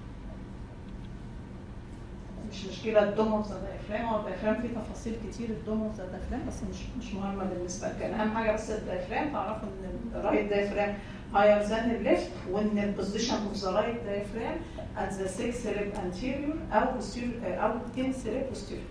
مش مشكله الدوم اوف ذا دايفرام هو الدايفرام فيه تفاصيل كتير الدوم اوف ذا دايفرام بس مش مش مهمه بالنسبه لك اهم حاجه بس الدايفرام تعرفوا ان الرايت دايفرام higher than the left وان البوزيشن اوف ذا رايت دايفرام at the 6 rib anterior او posterior او 10 rib posterior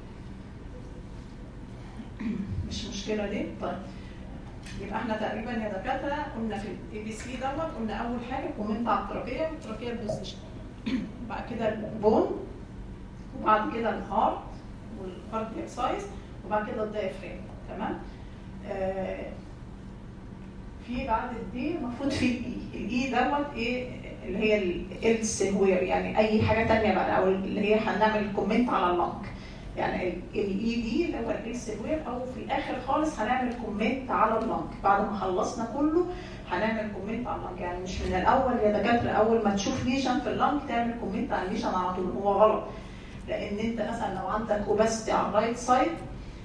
مش مشكله دي طيب يبقى احنا تقريبا يا دكاتره قلنا في الاي بي سي دوت قلنا اول حاجه كومنت على التراكيه والتراكيه البوزيشن بعد كده البون وبعد كده الهارت والكاردياك سايز وبعد كده الدايفرام تمام آه في بعد الدي المفروض في الاي الاي دوت ايه اللي هي الالس وير يعني اي حاجه ثانيه بقى او اللي هي هنعمل كومنت على اللنج يعني الاي دي اللي هو الالس وير او في الاخر خالص هنعمل كومنت على اللنج بعد ما خلصنا كله هنعمل كومنت على اللنج يعني مش من الاول يا دكاتره اول ما تشوف ليشن في اللنج تعمل كومنت على الليشن على طول هو غلط لان انت مثلا لو عندك اوباستي على الرايت سايد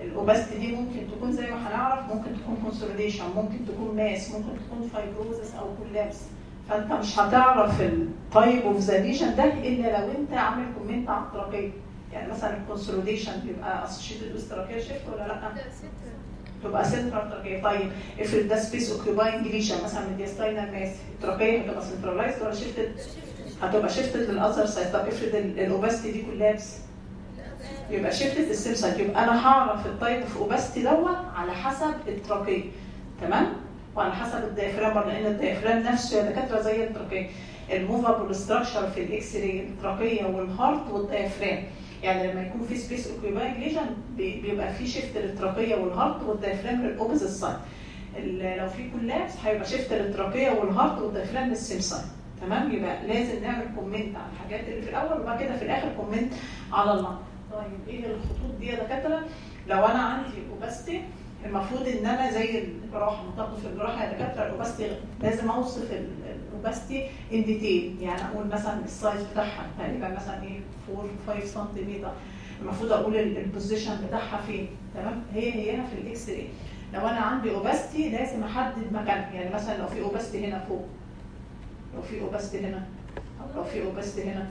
الاوباستي دي ممكن تكون زي ما هنعرف ممكن تكون كونسوليديشن ممكن تكون ماس ممكن تكون فايبروزس او كولابس فانت مش هتعرف التايب اوف ذا ليجن ده الا لو انت عامل كومنت على التراكيه يعني مثلا الكونسوليديشن بيبقى اسوشيتد وستراكيه شيفت ولا لا؟ لا ستة تبقى سنترال تراكيه طيب افرض ده سبيس اوكيباينج ليجن مثلا من ديستاينال ماس التراكيه هتبقى سنترلايزد ولا شيفتد؟ شفت هتبقى شيفتد للاذر سايد طب افرض الاوباستي دي كولابس يبقى شيفتد السيم سايد يبقى انا هعرف التايب اوف اوباستي دوت على حسب التراكيه تمام وعلى حسب الديافرام برضه لان الديافرام نفسه يا دكاتره زي التراكيه الموفابل ستراكشر في الاكس راي التراكيه والهارت والديافرام يعني لما يكون في سبيس اوكيباينج ليجن بيبقى في شيفت للتراكيه والهارت والديافرام للاوبوزيت سايد ال- لو في كولابس هيبقى شيفت للتراكيه والهارت والديافرام للسيم سايد تمام يبقى لازم نعمل كومنت على الحاجات اللي في الاول وبعد كده في الاخر كومنت على الله طيب ايه الخطوط دي يا دكاتره لو انا عندي اوباستي المفروض ان انا زي الجراحه مطلق في الجراحه يا دكاتره الاوباستي لازم اوصف ال- الاوباستي ان ديتيل يعني اقول مثلا السايز بتاعها تقريبا مثلا ايه 4 5 سنتيمتر المفروض اقول ال- البوزيشن بتاعها فين تمام هي هي هنا في الاكس راي لو انا عندي اوباستي لازم احدد مكانها يعني مثلا لو في اوباستي هنا فوق لو في اوباستي هنا او لو في اوباستي هنا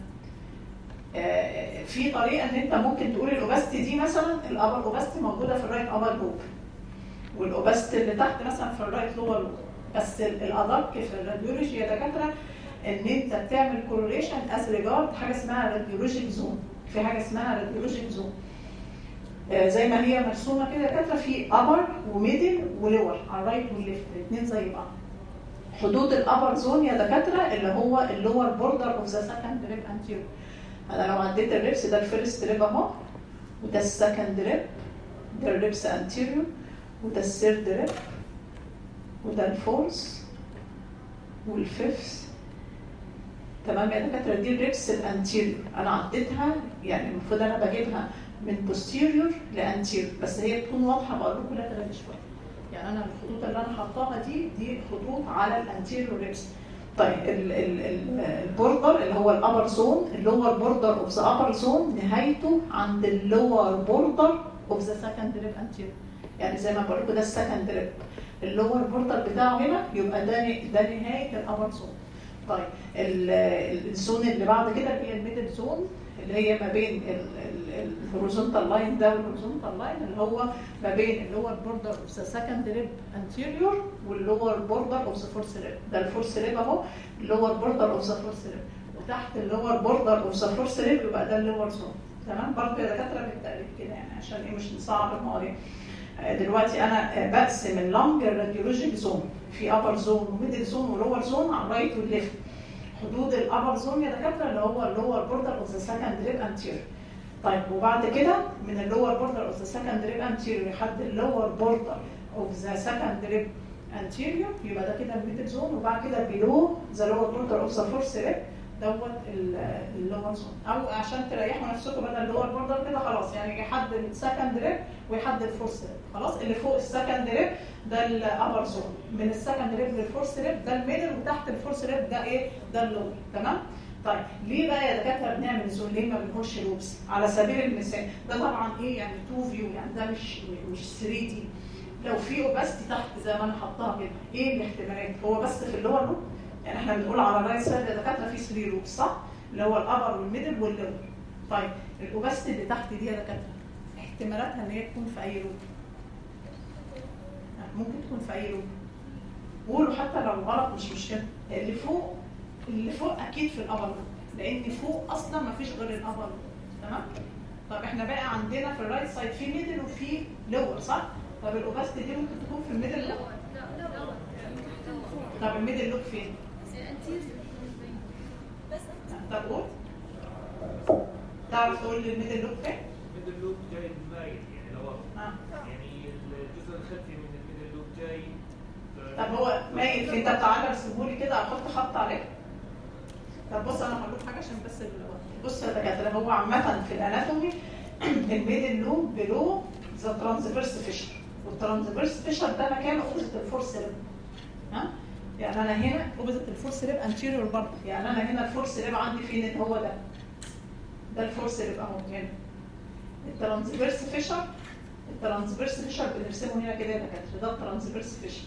آه، في طريقه ان انت ممكن تقول الاوباستي دي مثلا الابر اوباستي موجوده في الرايت ابر لوب والاوباستي اللي تحت مثلا في الرايت لور لوب بس ال- الادق في الراديولوجي يا دكاتره ان انت تعمل كورليشن از ريجارد حاجه اسمها راديولوجيك زون في حاجه اسمها راديولوجيك زون آه، زي ما هي مرسومه كده يا دكاتره في ابر وميدل ولور على الرايت والليفت الاثنين زي بعض حدود الابر زون يا دكاتره اللي هو اللور بوردر اوف ذا سكند ريب انتيريور انا لو عديت الريبس ده الفيرست ريب اهو وده السكند ريب ده الريبس انتيريور وده الثيرد ريب وده الفورس والفيفث تمام يا دكاتره دي الريبس الانتيريور انا عديتها يعني المفروض انا بجيبها من بوستيريور لانتيريور بس هي تكون واضحه بقول لكم لا تغني شويه يعني انا الخطوط اللي انا حطاها دي دي خطوط على الانتيريور ريبس طيب ال- ال- ال- البوردر اللي هو الابر زون اللور بوردر اوف ذا ابر زون نهايته عند اللور بوردر اوف ذا سكند ريب انتيريور يعني زي ما بقول لكم ده السكند ريب اللور بوردر بتاعه هنا يبقى ده ن- ده نهايه الابر زون طيب ال- ال- الزون اللي بعد كده اللي هي الميدل زون اللي هي ما بين الهوريزونتال لاين ده والهوريزونتال لاين اللي هو ما بين اللور بوردر اوف ذا سكند ريب انتيريور واللور بوردر اوف ذا فورس ريب ده الفورس ريب اهو اللور بوردر اوف ذا فورس ريب وتحت اللور بوردر اوف ذا فورس ريب يبقى ده اللور زون تمام برضه يا دكاتره بالتقريب كده يعني عشان ايه مش نصعب المواضيع آه، دلوقتي انا آه، بقسم اللونج راديولوجيك زون في ابر زون وميدل زون ولور زون على الرايت والليفت حدود الابر زون يا دكاتره اللي هو اللور بوردر اوف ذا سكند ريب انتيريور طيب وبعد كده من اللور بوردر اوف ذا سكند ريب انتيريور لحد اللور بوردر اوف ذا سكند ريب انتيريور يبقى ده كده الميدل زون وبعد كده بيلو ذا لور بوردر اوف ذا فورس ريب دوت اللور زون او عشان تريحوا نفسكم بدل اللور بوردر كده خلاص يعني يحدد السكند ريب ويحدد الفورس ريب خلاص اللي فوق السكند ريب ده الابر زون من السكند ريب للفورس ريب ده الميدل وتحت الفورس ريب ده ايه ده اللور تمام طيب ليه بقى يا دكاتره بنعمل زون ليه ما بنخش لوبس على سبيل المثال ده طبعا ايه يعني تو فيو يعني ده مش مش 3 دي لو في اوباستي تحت زي ما انا حطاها كده ايه الاحتمالات هو بس في اللور لوب يعني احنا بنقول على الرايت سايد يا دكاتره في 3 لوب صح اللي هو الابر والميدل واللور طيب الاوباستي اللي تحت دي يا دكاتره احتمالاتها ان هي تكون في اي لوب ممكن تكون في اي لوب قولوا حتى لو غلط مش مشكله اللي فوق اللي فوق اكيد في الابر لوب لان فوق اصلا ما فيش غير الابر لوب تمام طب احنا بقى عندنا في الرايت سايد في ميدل وفي لور صح طب الاوباستي دي ممكن تكون في الميدل لوب لا لا طب الميدل لوب فين بس طب قول تعرف تقول لي الميدل لوب فين الميدل لوب جاي مايل يعني لورا اه يعني الجزء الخلفي من الميدل لوب جاي طب هو مايل فين طب تعالى ارسمه لي كده احط خط عليه طب بص انا هقول لك حاجه عشان بس ال- بص يا دكاتره هو عامه في الاناتومي الميدل لوب بلو ذا ترانسفيرس فيشر والترانسفيرس فيشر ده مكان اوبوزيت الفورس ريب ها يعني انا هنا اوبوزيت الفورس ريب انتيريور برضه يعني انا هنا الفورس ريب عندي فين اللي هو ده ده الفورس ريب اهو هنا الترانسفيرس فيشر الترانسفيرس فيشر بنرسمه هنا كده يا دكاتره ده الترانسفيرس فيشر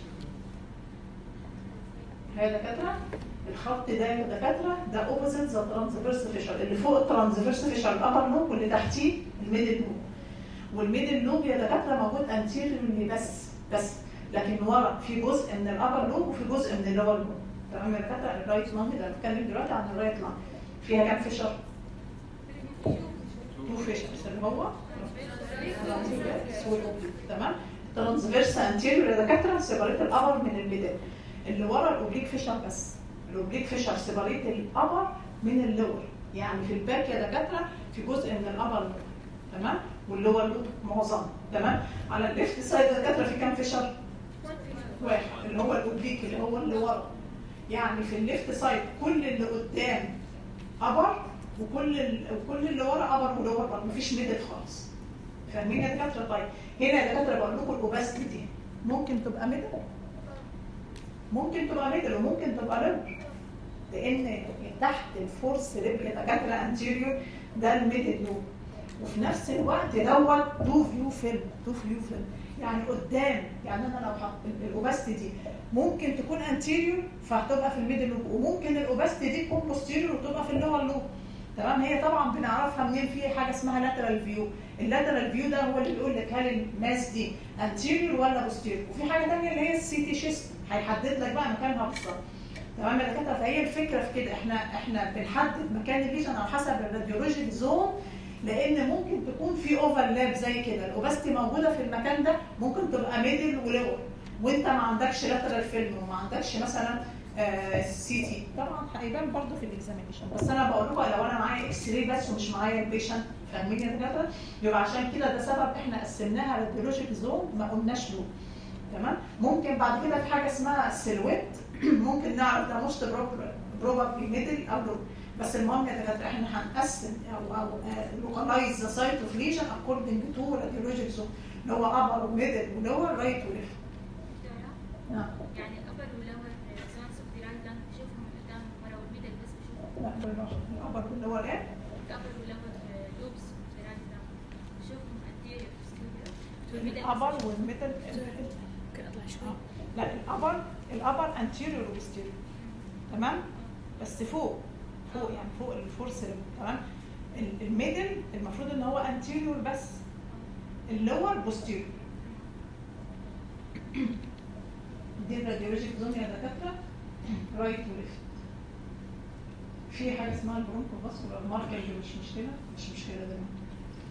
هي دكاتره الخط ده يا دكاتره ده اوبوزيت ذا ترانسفيرس فيشر اللي فوق الترانسفيرس فيشر الابر نوب واللي تحتيه الميدل نوب والميدل نوب يا دكاتره موجود انتيريورلي بس بس لكن ورا في جزء من الابر نوب وفي جزء من اللور نوب تمام يا دكاتره الرايت لانج ده بتكلم دلوقتي عن الرايت لانج فيها كام فيشر؟ تو فيشرز اللي هو تمام ترانسفيرس انتيريور يا دكاتره سيبريت الابر من الميدل اللي ورا الاوبليك فيشر بس الاوبليك فيشر سيبريت الابر من اللور يعني في الباك يا دكاتره في جزء من الابر لور تمام واللور لور معظم تمام على الليفت سايد يا دكاتره في كام فيشر؟ واحد اللي هو الاوبليك اللي هو اللي ورا يعني في الليفت سايد كل اللي قدام ابر وكل ال... وكل اللي ورا ابر ولور برضه مفيش ميدل خالص فاهمين يا دكاتره طيب هنا يا دكاتره بقول لكم الاوباستي دي ممكن تبقى ميدل ممكن تبقى ميدل وممكن تبقى لور لان تحت الفورس ريب يا دكاتره انتيريور ده الميدل لوب وفي نفس الوقت دوت تو فيو فيلم تو فيو فيلم يعني قدام يعني انا لو حط الاوباستي دي ممكن تكون انتيريور فهتبقى في الميدل لوب وممكن الاوباستي دي تكون بوستيريور وتبقى في اللور لوب تمام هي طبعا بنعرفها منين في حاجه اسمها لاترال فيو اللاترال فيو ده هو اللي بيقول لك هل الماس دي انتيريور ولا بوستيريور وفي حاجه ثانيه اللي هي السي تي شيست هيحدد لك بقى مكانها بالظبط تمام يا دكاتره فهي الفكره في كده احنا احنا بنحدد مكان الليجن على حسب الراديولوجيك زون لان ممكن تكون في اوفرلاب زي كده الاوباستي موجوده في المكان ده ممكن تبقى ميدل ولور وانت ما عندكش لاترال فيلم وما عندكش مثلا سي تي طبعا هيبان برضه في الاكزامينشن بس انا بقول لكم لو انا معايا اكس راي بس ومش معايا البيشنت فاهمين يا دكاتره يبقى عشان كده ده سبب احنا قسمناها راديولوجيك زون ما قلناش له تمام ممكن بعد كده في حاجه اسمها سيلويت ممكن نعرف ده موست بروبابلي ميدل او لو بس المهم يا دكاتره احنا هنقسم او او لوكالايز ذا سايت اوف ليجن اكوردنج تو راديولوجيك زون اللي هو ابر وميدل ولور رايت وليفت نعم يعني الابر ولور سواء سبتيرال ده بشوفهم قدام ورا والميدل بس بشوفهم لا بالراحه الابر واللور ايه الابر ولور لوبس سبتيرال ده بشوفهم انتيريور ستوديو الابر والميدل ممكن اطلع شوي لا الابر الابر انتيريور وبوستيريور تمام بس فوق فوق يعني فوق الفورس ريب تمام ال- الميدل المفروض ان هو انتيريور بس اللور بوستيريور دي الراديولوجيك زون يا دكاتره رايت وليفت في حاجه اسمها البرونكو فاسكولار ماركر مش مشكله مش مشكله دلوقتي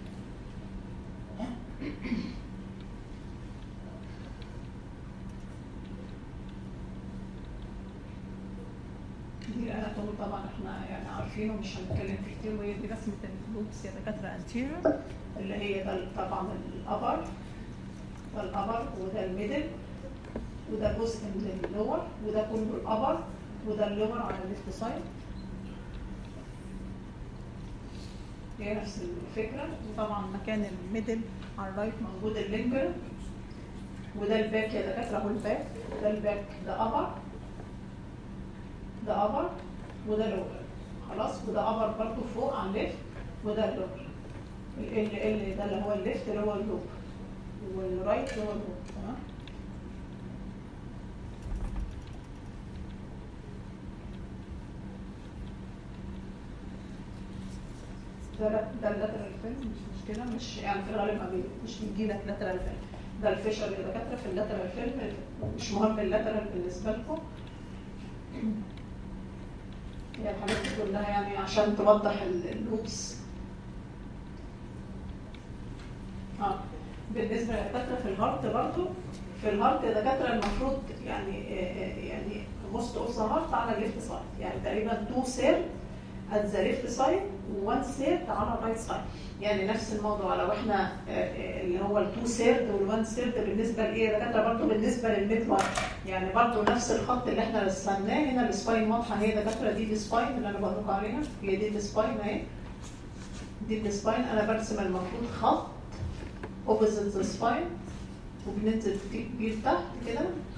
دي الاناتومي طبعا احنا يعني عارفينه مش هنتكلم فيه كتير وهي دي رسمه اللوبس يا دكاتره انتيريور اللي هي ده طبعا الابر ده الابر وده الميدل وده جزء من اللور وده كله الابر وده اللور على الليفت سايد هي نفس الفكره وطبعا مكان الميدل على الرايت موجود اللينجر وده الباك يا دكاتره اهو الباك ده الباك ده ابر ده ابر وده لور خلاص وده ابر برضه فوق على الليفت وده اللور ال ال ده اللي هو الليفت اللي هو اللوب والرايت اللي هو اللوب تمام ده ده اللاترال فيلم مش مشكله مش يعني في الغالب ما بي مش بيجي لك لاترال فيلم ده الفيشر اللي دكاتره في اللاترال فيلم مش مهم اللاترال بالنسبه لكم هي الحاجات دي كلها يعني عشان توضح ال- اللوبس اه بالنسبه للدكاتره في الهارت برضو في الهارت الدكاتره المفروض يعني آه، آه، يعني موست اوف ذا هارت على الليفت سايد يعني تقريبا 2 سير at the left side و1 third على الرايت سايد يعني نفس الموضوع لو احنا آه، آه، اللي هو ال2 third وال1 third بالنسبه لايه يا دكاتره برضه بالنسبه للميد لاين يعني برضه نفس الخط اللي احنا رسمناه هنا السباين واضحه هي دكاتره دي السباين اللي انا بقول لكم عليها هي دي السباين اهي دي السباين انا برسم المفروض خط opposite the spine وبننزل بيه لتحت كده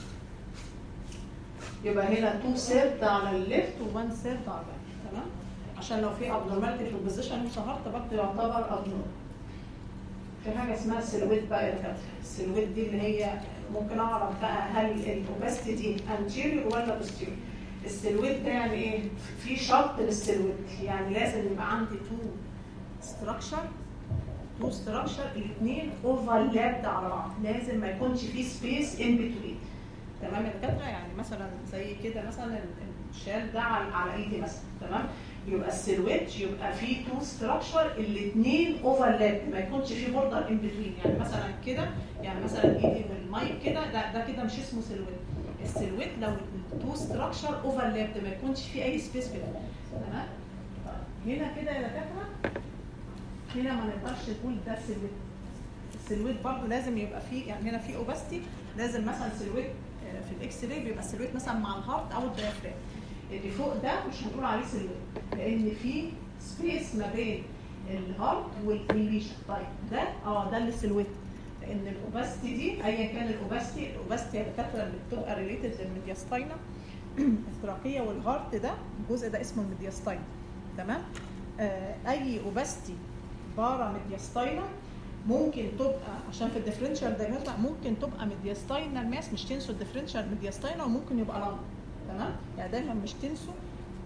يبقى هنا 2 سيرد على الليفت و1 سيرد على الرايت تمام عشان لو في abnormality في البوزيشن وسهرت برضه يعتبر abnormal في حاجه اسمها سيلويت بقى يا دكاتره السيلويت دي اللي هي ممكن اعرف بقى هل الاوباستي دي انتيريور ولا بوستيريور السيلويت ده يعني ايه في شرط للسيلويت يعني لازم يبقى عندي تو ستراكشر تو ستراكشر الاثنين اوفرلابد على بعض لازم ما يكونش في سبيس ان بتوين تمام يا دكاتره يعني مثلا زي كده مثلا الشال ده على على ايدي مثلا تمام يبقى السيلويت يبقى فيه تو ستراكشر الاثنين اوفرلاب ما يكونش فيه بوردر ان بتوين يعني مثلا كده يعني مثلا ايدي والمايك كده ده ده كده مش اسمه سيلويت السيلويت لو التو ستراكشر اوفرلاب ما يكونش فيه اي سبيس بينهم تمام طيب هنا كده يا دكاتره هنا ما نقدرش نقول ده سيلويت السيلويت برضه لازم يبقى فيه يعني هنا في اوباستي لازم مثلا سيلويت آه، في الاكس راي بيبقى السيلويت مثلا مع الهارت او الديافرام اللي فوق ده مش هنقول عليه سيلويت لان في سبيس ما بين الهارت والليشن طيب ده اه ده اللي سيلويت لان الاوباستي دي ايا كان الاوباستي الاوباستي يا دكاتره اللي بتبقى ريليتد للميدياستاينا التراكيه والهارت ده الجزء ده اسمه الميدياستاينا تمام آه اي اوباستي بارا ميدياستاينا ممكن تبقى عشان في الديفرنشال دايجنوز ممكن تبقى ميدياستاينال ماس مش تنسوا الديفرنشال ميدياستاينا وممكن يبقى لنج تمام يعني دايما مش تنسوا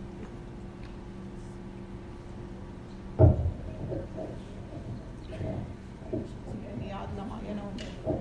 يعني عدله معينه ولا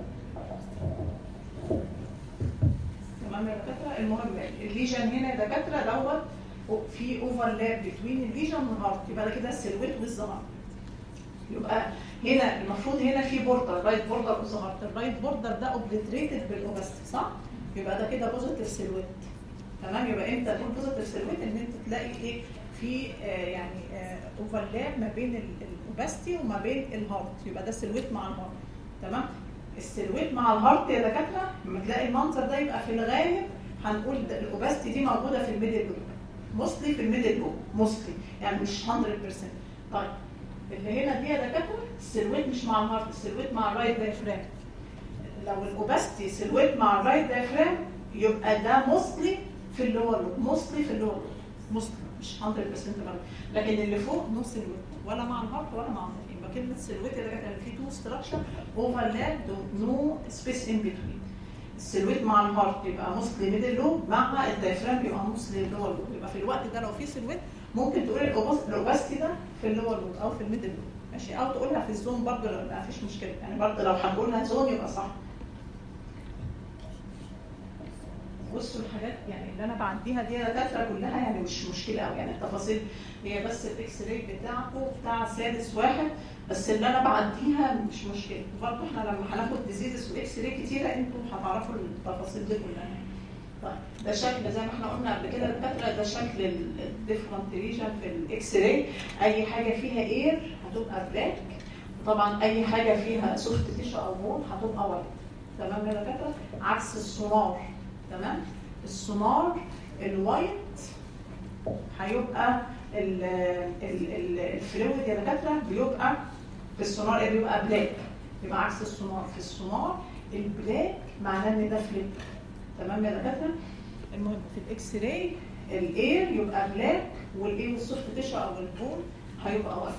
تمام يا دكاتره المهم الليجن هنا يا دكاتره دوت في اوفرلاب بين الليجن والهارت يبقى ده كده السيلويت والظهر يبقى هنا المفروض هنا في بوردر رايت بوردر وظهرت الرايت بوردر ده اوبليتريتد بالاوباستي صح؟ يبقى ده كده بوزيتيف سيلويت تمام يبقى امتى تقول بوزيتيف سيلويت ان انت تلاقي ايه في آه يعني اوفرلاب ما بين الاوباستي وما بين الهارت يبقى ده سيلويت مع الهارت تمام السيلويت مع الهارت يا دكاتره لما تلاقي المنظر ده يبقى في الغالب هنقول ده الاوباستي دي موجوده في الميدل لوب موستلي في الميدل لوب موستلي يعني مش 100% طيب اللي هنا دي يا دكاتره السيلويت مش مع الهارت السيلويت مع الرايت دايفرام لو الاوباستي سيلويت مع الرايت دايفرام يبقى ده موستلي في اللور لوب موستلي في اللور لوب موستلي مش 100% غلط لكن اللي فوق نو سيلويت ولا مع الهارت ولا مع الهارت يبقى كلمه سيلويت يا دكاتره في تو ستراكشر اوفرلاب نو سبيس ان بتوين السيلويت مع الهارت يبقى موستلي ميدل لوب مع الدايفرام يبقى موستلي لور لوب يبقى في الوقت ده لو في سيلويت ممكن تقول الاوباستي ده في اللور لوب او في الميدل لوب ماشي او تقولها في الزون برضه لو ما فيش مشكله يعني برضه لو هنقولها زون يبقى صح بصوا الحاجات يعني اللي انا بعديها دي دكاتره كلها يعني مش مشكله قوي يعني التفاصيل هي بس الاكس راي بتاعكم بتاع سادس واحد بس اللي انا بعديها مش مشكله برضه احنا لما هناخد ديزيزز واكس راي كتيره انتوا هتعرفوا التفاصيل دي كلها طيب ده شكل زي ما احنا قلنا قبل كده الدكاتره ده شكل الديفرنت ريجن في الاكس راي اي حاجه فيها اير هتبقى بلاك طبعا اي حاجه فيها سوفت تيشو او بون هتبقى وايت تمام يا دكاتره عكس السونار تمام السونار الوايت هيبقى الفلويد يا دكاتره بيبقى في السونار ايه بيبقى بلاك يبقى عكس السونار في السونار البلاك معناه ان ده فليب تمام يا دكاتره المهم في الاكس راي الاير يبقى بلاك والايه والسوفت تيشو او البون هيبقى وايت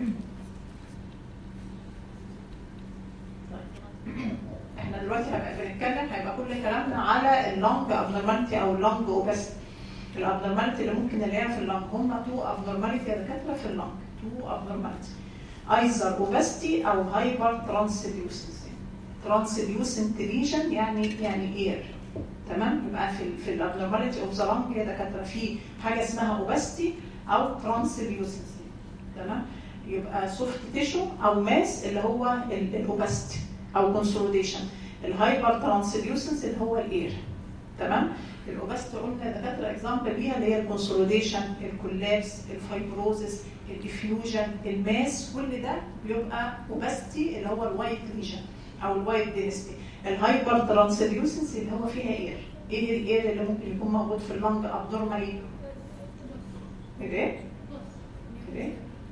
احنا دلوقتي هنبقى بنتكلم هيبقى كل كلامنا على اللونج ابنورماليتي او اللونج اوباستي الابنورماليتي اللي ممكن نلاقيها في اللونج هم تو ابنورماليتي يا دكاتره في اللونج تو ابنورماليتي ايزر اوباستي او هايبر ترانسليوسنسي ترانسليوسنت ليجن يعني يعني اير تمام يبقى في ال في الابنورماليتي اوف ذا لونج يا دكاتره في حاجه اسمها اوباستي او ترانسليوسنسي تمام يبقى سوفت تيشو او ماس اللي هو الاوباستي او كونسوليديشن الهايبر ترانسليوسنس اللي هو الاير تمام الاوباست قلنا دكاتره اكزامبل ليها اللي هي الكونسوليديشن الكولابس الفايبروزس الديفيوجن الماس كل ده بيبقى اوباستي اللي هو الوايت ليجن او الوايت دينستي الهايبر ترانسليوسنس اللي هو فيها اير ايه الاير اللي ممكن يكون موجود في اللنج ابدورمالي ايه ايه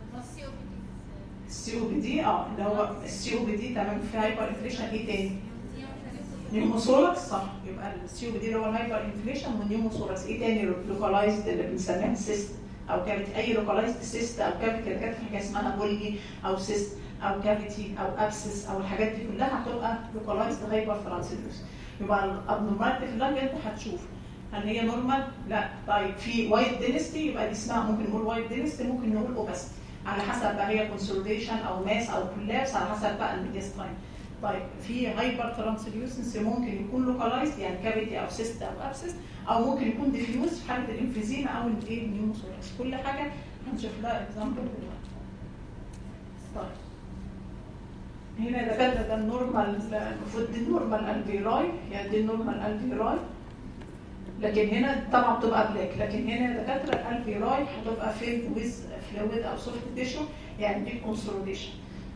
السي او بي دي اه اللي هو السي او بي دي تمام في هايبر انفليشن ايه تاني؟ نيوموثوركس صح يبقى السي او بي دي اللي هو الهايبر انفليشن والنيوموثوركس ايه تاني لوكالايزد اللي بنسميها سيست او كانت اي لوكالايزد سيست او كانت كانت في حاجه اسمها بولجي او سيست او كافيتي او ابسس او الحاجات دي كلها هتبقى لوكالايزد هايبر ترانسلوس يبقى الابنورماليتي في اللنج انت هتشوف هل هي نورمال؟ لا طيب في وايت دينستي يبقى دي اسمها ممكن نقول وايت دينستي ممكن نقول اوباستي على حسب بقى هي كونسوليديشن او ماس او كولابس على حسب بقى الميديستاين طيب في هايبر ترانسليوسنسي ممكن يكون لوكالايزد يعني كافيتي او سيست او ابسس او ممكن يكون ديفيوز في حاله الانفيزيما او الايه النيوموثوركس كل حاجه هنشوف لها اكزامبل دلوقتي طيب هنا ده كده ده النورمال المفروض دي النورمال الفيراي يعني دي النورمال الفيراي لكن هنا طبعا بتبقى بلاك لكن هنا دكاتره الالفيراي هتبقى فيلد ويز فلويد او سوفت تيشو يعني دي كونسوليديشن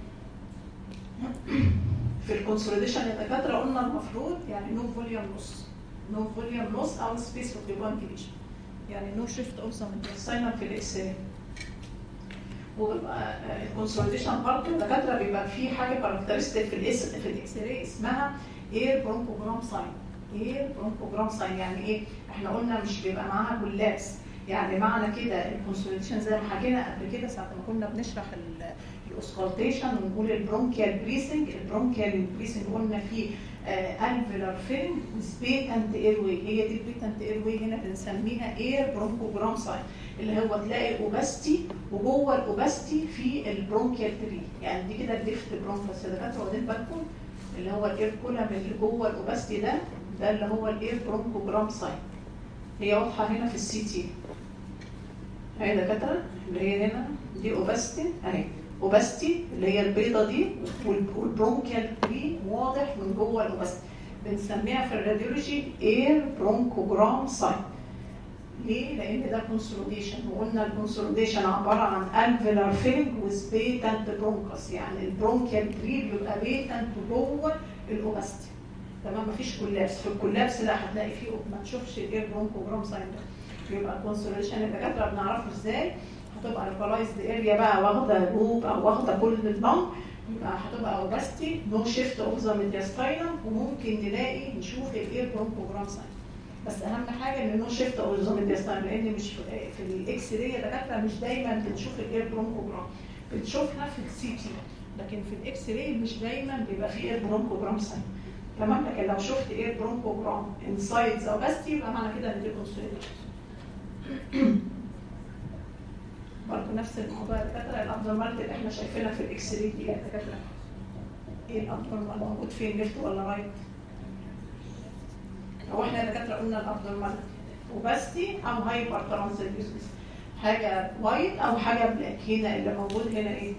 في الكونسوليديشن يا دكاتره قلنا المفروض يعني نو فوليوم لوس نو فوليوم لوس او سبيس اوكيبانكيشن يعني نو شيفت اوسم ساينر في الاكس راي وبيبقى الكونسوليديشن برضه دكاتره بيبقى في حاجه كاركترستيك في الاس في الاكس راي اسمها اير برونكوجرام ساين ايه برونكوجرام ساين يعني ايه احنا قلنا مش بيبقى معاها كولابس يعني معنى كده الكونسوليديشن زي ما حكينا قبل كده ساعه ما كنا بنشرح الاوسكالتيشن ونقول البرونكيال بريسنج البرونكيال بريسنج قلنا فيه الفيلر فيلم سبيتنت اير واي هي دي البيتنت اير واي هنا بنسميها اير برونكوجرام ساين اللي هو تلاقي الاوباستي وجوه الاوباستي في البرونكيال تري يعني دي كده الليفت برونكس يا دكاتره واخدين بالكم اللي هو الاير كولم اللي جوه الاوباستي ده ده اللي هو الاير برونكوجرام ساين هي واضحه هنا في السي تي اهي دكاتره اللي هي هنا دي اوباستي اهي اوباستي اللي هي البيضه دي والبرونكيال تري واضح من جوه الاوباستي بنسميها في الراديولوجي اير برونكوجرام ساين ليه؟ لان ده كونسوليديشن وقلنا الكونسوليديشن عباره عن الفيلار فيلنج وسبيتنت برونكس يعني البرونكيال تري بيبقى بيتنت جوه الاوباستي تمام مفيش كولابس في الكولابس لا هتلاقي فيه ما تشوفش الاير برونكوجرام ساين ده يبقى الكونسوليشن الدكاتره بنعرفه ازاي هتبقى لوكالايزد اريا بقى واخده لوب او واخده كل اللنج يبقى هتبقى اوباستي نو شيفت اوف ذا ميدياستاينم وممكن نلاقي نشوف الاير برونكوجرام ساين بس اهم حاجه ان نو شيفت اوف ذا ميدياستاينم لان مش في, في الاكس راي يا دكاتره مش دايما بنشوف الاير برونكوجرام بنشوفها في السي تي لكن في الاكس راي مش دايما بيبقى في اير برونكوجرام ساين تمام لكن لو شفت ايه برونكوجرام انسايد ذا باستي يبقى معنى كده ان دي كونسوليديشن برضه نفس الموضوع يا دكاتره الابنورماليتي اللي احنا شايفينها في الاكس راي دي يا دكاتره ايه الابنورمال موجود فين ليفت ولا رايت؟ هو احنا يا دكاتره قلنا الابنورماليتي وباستي او هايبر ترانسليوسنس حاجه وايت او حاجه بلاك هنا اللي موجود هنا ايه؟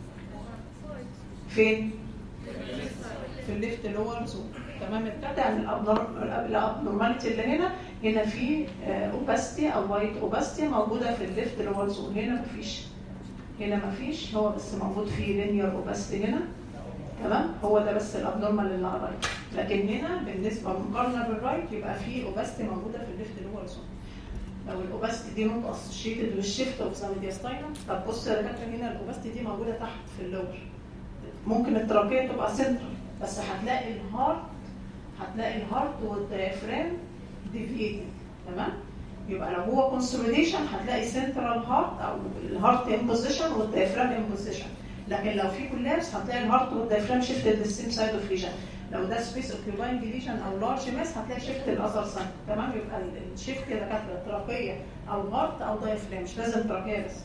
فين؟ في الليفت لور زون تمام ابتدى من الابنورماليتي اللي هنا هنا في اوباستي او وايت اوباستي موجوده في الليفت لور زون هنا مفيش هنا مفيش هو بس موجود فيه لينير اوباستي هنا تمام هو ده بس الابنورمال اللي على الرايت لكن هنا بالنسبه مقارنه بالرايت يبقى في اوباستي موجوده في الليفت لور زون لو الاوباستي دي نوت اسوشيتد بالشيفت اوف ذا ميدياستاينم طب بص يا دكاتره هنا الاوباستي دي موجوده تحت في اللور ممكن التراكيه تبقى سنترال بس هتلاقي الهارت هتلاقي الهارت والديافرام ديفيتد تمام يبقى لو هو كونسوليديشن هتلاقي سنترال هارت او الهارت ان بوزيشن والديافرام ان بوزيشن لكن لو في كولابس هتلاقي الهارت والديافرام شيفتد للسيم سايد اوف ليجن لو ده سبيس اوكيباينج ليجن او لارج ماس هتلاقي شيفت الاذر سايد تمام يبقى الشيفت كده كانت تراكيه او هارت او ديافرام مش لازم تراكيه بس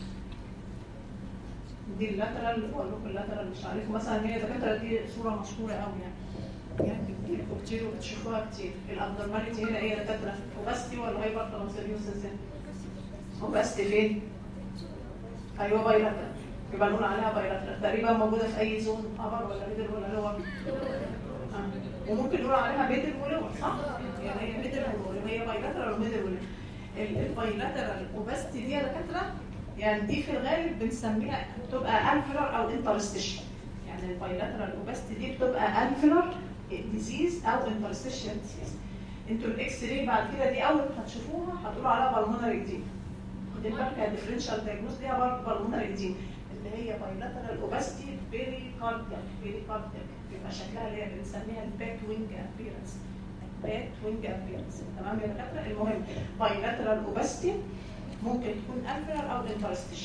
دي اللاترال واقول لكم اللاترال مش عارفه مثلا هي دكاتره دي صوره مشهوره قوي يعني يعني بتجيلكم كتير وبتشوفوها كتير الابنورماليتي هنا ايه يا دكاتره اوباستي ولا هايبر ترانسليوسنس اوباستي فين؟ ايوه بايلاترال يبقى نقول عليها بايلاترال تقريبا موجوده في اي زون ابر ولا ميدل ولا لور آه. وممكن نقول عليها ميدل ولور صح؟ يعني هي ميدل ولور هي بايلاترال وميدل ولور البايلاترال اوباستي دي يا دكاتره يعني دي في الغالب بنسميها بتبقى انفلر او انترستيشن يعني البايلاترال اوباستي دي بتبقى انفلر ديزيز او انترستيشن ديزيز انتوا الاكس راي بعد كده دي اول ما هتشوفوها هتقولوا عليها بالمونري ديم خدين بالك الديفرنشال دايجنوز ليها برضه بالمونري ديم اللي هي بايلاترال اوباستي بيري كاردياك بيري كاردياك بيبقى شكلها اللي هي بنسميها البات وينج ابيرنس بات وينج ابيرنس تمام يا دكاتره المهم بايلاترال اوباستي ممكن تكون انفلر او انترستيشن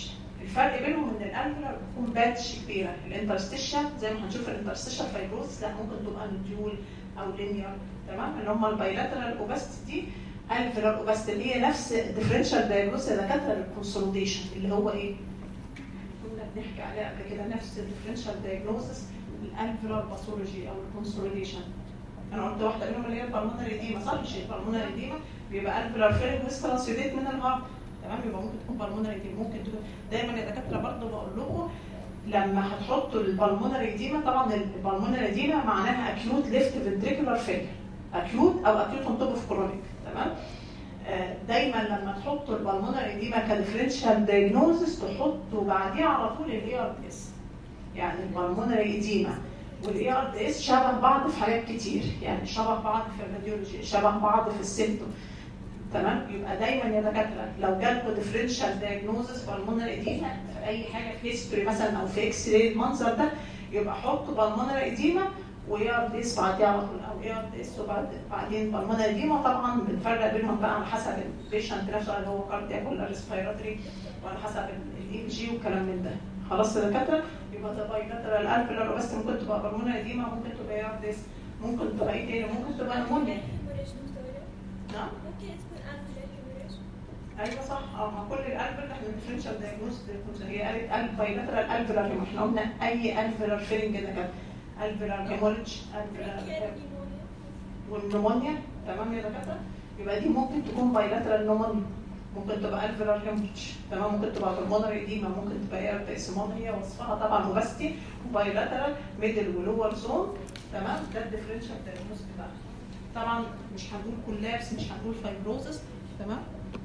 الفرق بينهم ان الالفيولار بتكون باتش كبيره الانترستيشن زي ما هنشوف الانترستيشن فايبروز لا ممكن تبقى نوديول او لينير تمام اللي هم البايلاترال اوباستي دي الفيولار اوباستي اللي هي نفس ديفرنشال دايجنوز دكاتره للكونسوليديشن اللي هو ايه؟ كنا بنحكي عليها قبل كده نفس الديفرنشال دايجنوزس الالفيولار باثولوجي او الكونسوليديشن انا قلت واحده منهم اللي هي البلمونري ديما صح مش البلمونري ديما بيبقى الفيولار فيلم ويسترانسيوديت من الهارت تمام يبقى ممكن تكون بالمونري ديما ممكن تكون دايما يا دكاتره برضه بقول لكم لما هتحطوا البلمونري ديما طبعا البلمونري ديما معناها اكيوت ليفت فنتريكولار فيلر اكيوت او اكيوت اون توب اوف كرونيك تمام آه، دايما لما تحطوا البلمونري ديما كديفرنشال دايجنوزس تحطوا بعديه على طول الاي ار دي اس يعني البلمونري ديما والاي ار دي اس شبه بعض في حاجات كتير يعني شبه بعض في الراديولوجي شبه بعض في السيمتوم تمام يبقى دايما يا دكاتره لو جالكوا ديفرنشال دايجنوزس بالمونري اديما في اي حاجه في هيستوري مثلا او في اكس راي المنظر ده يبقى حطوا بالمونري اديما واي ار دي اس بعديها على طول او اي ار دي اس وبعدين بالمونري اديما طبعا بنفرق بينهم بقى على حسب البيشنت نفسه اللي هو كاردياك ولا ريسبيراتوري وعلى حسب الاي جي والكلام من ده خلاص يا دكاتره يبقى ده بايلاترال الفيلر بس ممكن تبقى بالمونري اديما ممكن تبقى اي ار دي اس ممكن تبقى ايه تاني ممكن تبقى نمونيا نعم ممكن تكون أنفلر هيموريج ايوه صح اه ما كل الالف اللي احنا ديفرنشال دايجنوز هي قالت الف بايلاترال الفيلر احنا قلنا اي الفيلر فيلنج ده كان الفيلر هيمولج الفيلر والنمونيا تمام يا دكاتره يبقى دي ممكن تكون بايلاترال نمونيا ممكن تبقى الفيلر هيمولج تمام ممكن تبقى بالمونري ديما ممكن تبقى اير تيسمون هي وصفها طبعا اوباستي وبايلاترال ميدل ولور زون تمام ده الديفرنشال دايجنوز بتاعها طبعا مش هنقول كولابس مش هنقول فايبروزس تمام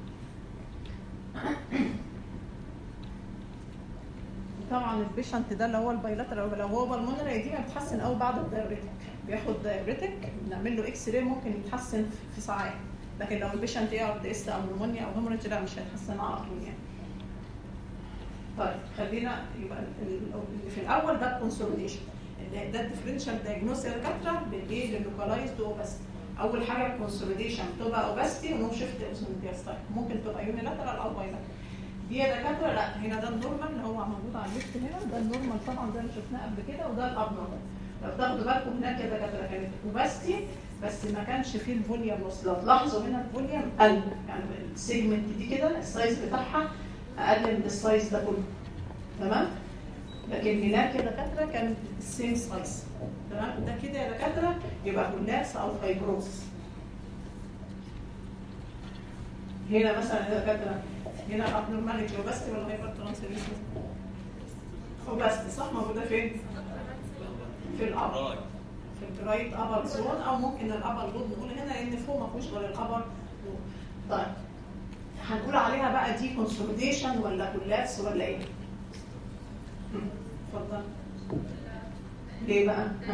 طبعا البيشنت ده اللي هو البايلاترال لو هو بالمونري دي بتحسن قوي بعد الدايوريتك بياخد دايوريتك بنعمل له اكس راي ممكن يتحسن في ساعات لكن لو البيشنت ايه ار دي اس او نمونيا او هيموريدج لا مش هيتحسن على طول يعني طيب خلينا يبقى ال- اللي في الاول ده الكونسوليديشن ده الديفرنشال دايجنوز يا دكاتره بالايه للوكالايزد اوباستي اول حاجه الكونسوليديشن تبقى اوباستي ونو شيفت اوسمنتياستايل ممكن تبقى يونيلاترال او بايلاترال دي يا دكاتره لا هنا ده النورمال اللي هو موجود على الليفت هنا ده النورمال طبعا زي ما شفناه قبل كده وده الابنورمال لو تاخدوا بالكم هناك يا دكاتره كانت اوباستي بس ما كانش فيه الفوليوم نص لو تلاحظوا هنا الفوليوم قل يعني السيجمنت دي كده السايز بتاعها اقل من السايز ده كله تمام لكن هناك يا دكاتره كان السيم سايز تمام ده كده يا دكاتره يبقى كولاس او فايبروز هنا مثلا يا دكاتره هنا الابنورماليتي اوباستي ولا هايبر ترانسفيريشن اوباستي صح موجوده فين؟ في الابر في الرايت ابر زون او ممكن الابر لود نقول هنا لان فوق ما فيهوش غير الابر لود طيب هنقول عليها بقى دي كونسوليديشن ولا كولابس ولا ايه؟ مم. اتفضل ليه بقى؟ ها.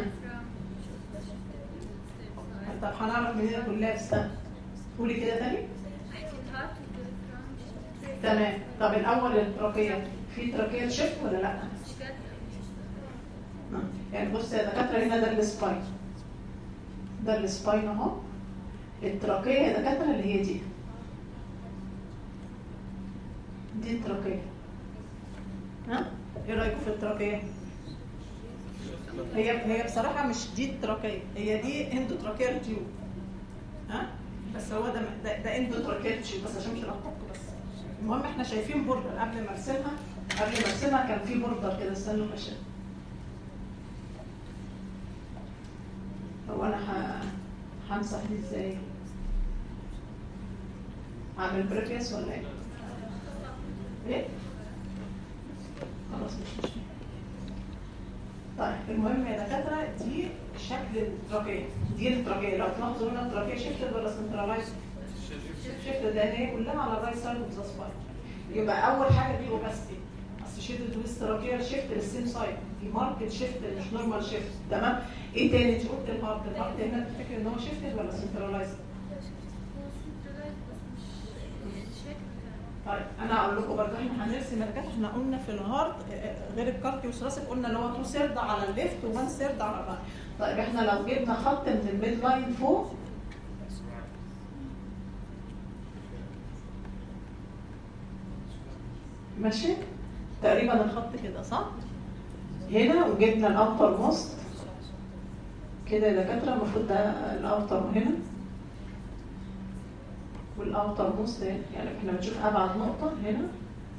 طب هنعرف منين كولابس ها؟ قولي كده تاني تمام طب الاول التراكيه في تراكيه شيفت ولا لا؟ آه. يعني بص يا دكاتره هنا ده السباين ده السباين اهو التراكيه يا دكاتره اللي هي دي دي التراكيه ها ايه رايكم في التراكيه هي هي بصراحه مش دي التراكيه هي دي اندوتراكيال تيوب ها بس هو ده ده, ده اندوتراكيال تيوب بس عشان مش هلخبطكم بس المهم احنا شايفين بوردر قبل ما ارسمها قبل ما ارسمها كان في بوردر كده استنوا ماشي هو انا ه- همسح دي ازاي؟ اعمل بريفيس ولا ايه؟ ايه؟ خلاص مش مشكلة طيب المهم يا دكاترة دي شكل التراكية دي التراكية لو تلاحظوا هنا التراكية شيفتد ولا سنترلايز؟ شيفتد لان هي كلها على الرايت سايد اوف ذا سباين يبقى اول حاجة دي اوباستي اسوشيتد ويز تراكية شيفت للسيم سايد دي ماركت شيفت مش نورمال شيفت تمام؟ ايه تاني انت قلت الهارت الهارت هنا تفتكر ان هو شيفتد ولا سنترلايز؟ طيب انا اقول لكم برضه احنا هنرسم الكات احنا قلنا في الهارت آه، غير الكارتي والثراسك قلنا اللي هو تو سيرد على الليفت وان سيرد على الرايت طيب احنا لو جبنا خط من الميد لاين فوق ماشي تقريبا الخط كده صح هنا وجبنا الاوتر موست كده يا دكاتره المفروض ده الاوتر هنا والاوتر موست هنا يعني احنا بنشوف ابعد نقطه هنا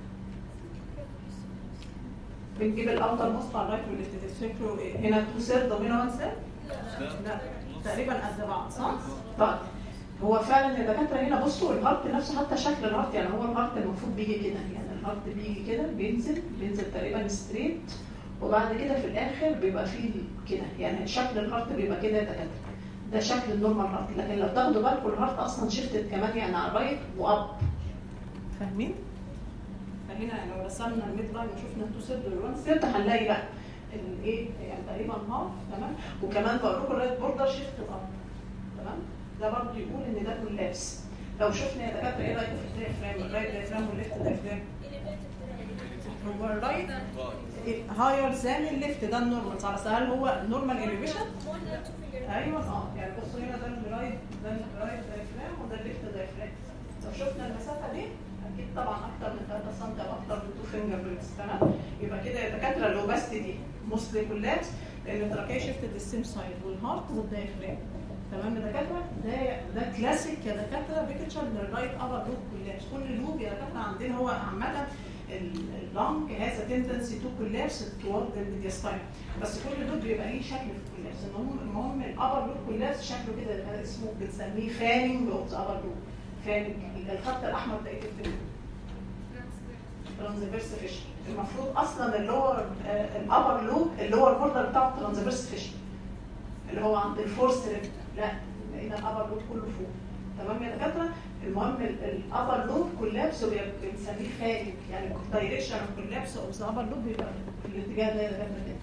بنجيب الاوتر موست على الرايت والليفت تفتكروا ايه هنا 2 سيرد وهنا 1 سيرد لا تقريبا قد بعض صح؟ طيب هو فعلا يا دكاتره هنا بصوا الهارت نفسه حتى شكل الهارت يعني هو الهارت المفروض بيجي كده يعني الهارت بيجي كده بينزل بينزل تقريبا ستريت وبعد كده في الاخر بيبقى فيه كده يعني شكل الهارت بيبقى كده يا دكاتره ده شكل النورمال هارت لكن لو تاخدوا بالكم الهارت اصلا شفتت كمان يعني على الرايت واب فاهمين؟ فهنا لو رسمنا الميد لاين وشفنا التو سيرد والوان سيرد هنلاقي لا الايه يعني تقريبا هاف تمام وكمان بقول لكم الرايت بوردر شيفت اب تمام ده برضه يقول ان ده كولابس لو شفنا يا دكاتره ايه رايكم في الدايفرام الرايت دايفرام والليفت دايفرام هو الرايت هاير ذان الليفت ده النورمال على هل هو نورمال اليفيشن ايوه اه يعني بصوا هنا ده الرايت ده الرايت دايفرام وده الليفت دايفرام لو شفنا المسافه دي اكيد طبعا اكتر من 3 سم او اكتر من 2 فينجر بريدز تمام يبقى كده يا دكاتره الاوباست دي موستلي كولابس لان التراكيه شفتت السيم سايد والهارت والدايفرام تمام يا دكاتره ده ده كلاسيك يا دكاتره بيكتشر للرايت ابر لوب كولابس كل لوب يا دكاتره عندنا هو عامه اللونج هاز تندنسي تو كولابس توورد الميدياستاين بس كل لوب بيبقى ليه شكل في الكولابس المهم المهم الابر لوب كولابس شكله كده اسمه بنسميه فانينج اوف ذا ابر لوب فانينج الخط الاحمر ده ايه تفتكروا؟ ترانزفيرس فيشن المفروض اصلا اللور الابر لوب اللور بوردر بتاعه ترانزفيرس فيشن اللي هو عند الفورس ريب لا لقينا الابر لوب كله فوق تمام يا دكاتره المهم الابر لوب كولابس بنسميه خارج يعني دايركشن اوف كولابس اوف ذا ابر لوب بيبقى في الاتجاه ده يا دكاتره كده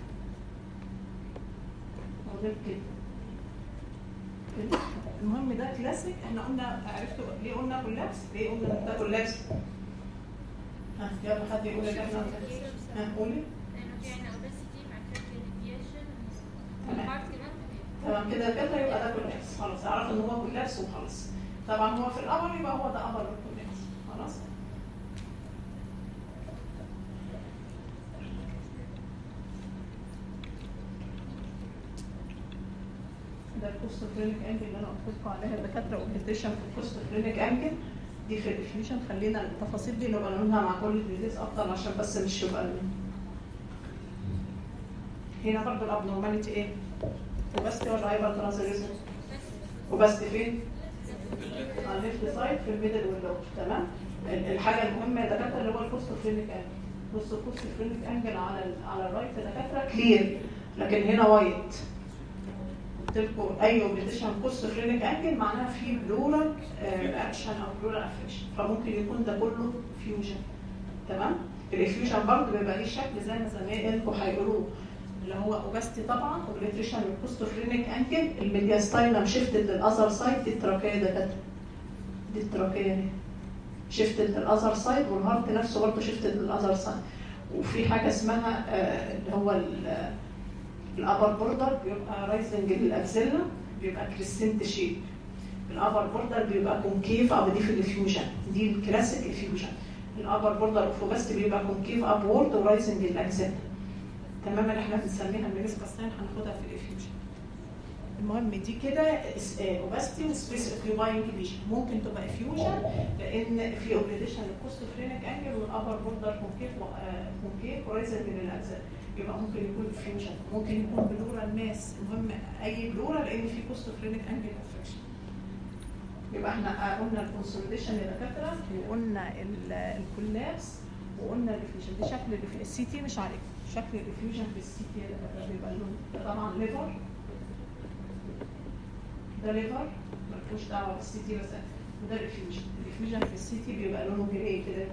أو غير كده كده. المهم ده كلاسيك احنا قلنا عرفتوا ليه قلنا كولابس ليه قلنا إن ده كولابس ها يلا حد يقول لي احنا ها قولي لانه في عندنا obesity مع cardiac deviation تمام. والهارت كمان تمام كده كده يبقى ده كولابس خلاص اعرف ان هو كولابس وخلاص طبعا هو في الأول يبقى هو ده أبر كولابس خلاص ده الكوستوفرينيك انجل اللي انا قلت لكم عليها الدكاتره اوبريتيشن في الكوستوفرينيك انجل دي في الديفينيشن خلينا التفاصيل دي نبقى نقولها مع كل الديزيز اكتر عشان بس مش يبقى ال- هنا برضو الابنورماليتي ايه؟ وبس ولا هايبر ترانزيريزم؟ وبس فين؟ على الليفت سايد في الميدل واللو تمام؟ ال- الحاجه المهمه يا دكاتره اللي هو الكوستوفرينيك انجل بصوا الكوستوفرينيك انجل على ال على الرايت يا دكاتره كلير لكن هنا وايت قلت لكم اي اوبريتيشن بوست فرينك انجل معناها في بلورال اكشن او بلورال افكشن فممكن يكون ده كله فيوجن تمام الفيوجن برضه بيبقى ليه شكل زي ما زمايلكم هيقولوه اللي هو اوباستي طبعا اوبريتيشن بوست فرينك انجل الميدياستاينم شيفتد للاذر سايد دي التراكيه ده كده دي التراكيه دي شيفتد للاذر سايد والهارت نفسه برضه شيفتد للاذر سايد وفي حاجه اسمها آه، اللي هو ال- الابر بوردر بيبقى رايزنج للاكسيلا بيبقى كريسنت شيب الابر بوردر بيبقى كونكيف او دي في الفيوجن دي الكلاسيك فيوجن الابر بوردر اوف بس بيبقى كونكيف ابورد ورايزنج للاكسيلا تماما احنا بنسميها الميريسكاستين هناخدها في الافيوجن المهم دي كده اوباستي وسبيس اوكيوباينج ليجن ممكن تبقى افيوجن لان في اوبريديشن للكوستوفرينيك انجل والابر بوردر كونكيف كونكيف ورايزنج للاكسيلا يبقى ممكن يكون فيوجن ممكن يكون بلورال ماس المهم اي بلورال لان في كوستوفرينيك انجل افكشن يبقى احنا قلنا الكونسوليديشن يا دكاتره وقلنا ال- الكولابس وقلنا الديفيوجن ده شكل الديف- السي تي مش عارف شكل الديفيوجن في السي تي يا دكاتره بيبقى اللون ده طبعا ليفر ده ليفر ملوش دعوه بالسي تي بس وده الافيوجن الافيوجن في السي تي بيبقى لونه جراي كده